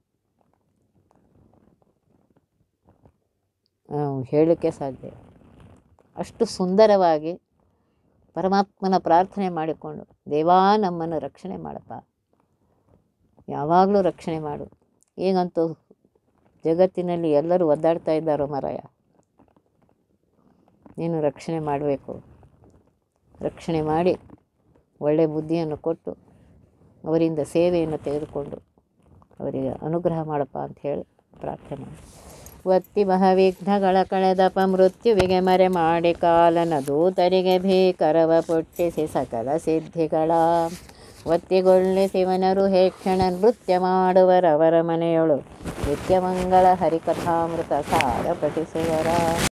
ನಾವು ಹೇಳೋಕ್ಕೆ ಸಾಧ್ಯ ಅಷ್ಟು ಸುಂದರವಾಗಿ ಪರಮಾತ್ಮನ ಪ್ರಾರ್ಥನೆ ಮಾಡಿಕೊಂಡು ದೇವಾ ನಮ್ಮನ್ನು ರಕ್ಷಣೆ ಮಾಡಪ್ಪ ಯಾವಾಗಲೂ ರಕ್ಷಣೆ ಮಾಡು ಈಗಂತೂ ಜಗತ್ತಿನಲ್ಲಿ ಎಲ್ಲರೂ ಒದ್ದಾಡ್ತಾ ಇದ್ದಾರೋ ಮರಾಯ ನೀನು ರಕ್ಷಣೆ ಮಾಡಬೇಕು ರಕ್ಷಣೆ ಮಾಡಿ ಒಳ್ಳೆಯ ಬುದ್ಧಿಯನ್ನು ಕೊಟ್ಟು ಅವರಿಂದ ಸೇವೆಯನ್ನು ತೆಗೆದುಕೊಂಡು ಅವರಿಗೆ ಅನುಗ್ರಹ ಮಾಡಪ್ಪ ಅಂತ ಹೇಳಿ ಪ್ರಾರ್ಥನೆ ಮಾಡಿ ಒತ್ತಿ ಮಹಾವಿಘ್ನಗಳ ಕಳೆದಪ ಮೃತ್ಯುವಿಗೆ ಮರೆ ಮಾಡಿ ಕಾಲನ ದೂತರಿಗೆ ಭೀಕರವ ಪುಟ್ಟಿಸಿ ಸಕಲ ಸಿದ್ಧಿಗಳ ಒತ್ತಿಗೊಳ್ಳಿ ಶಿವನರು ಹೇಕ್ಷಣ ನೃತ್ಯ ಮಾಡುವರವರ ಮನೆಯೊಳು ನಿತ್ಯಮಂಗಳ ಹರಿಕಥಾಮೃತ ಸಾರ ಪಠಿಸುವರ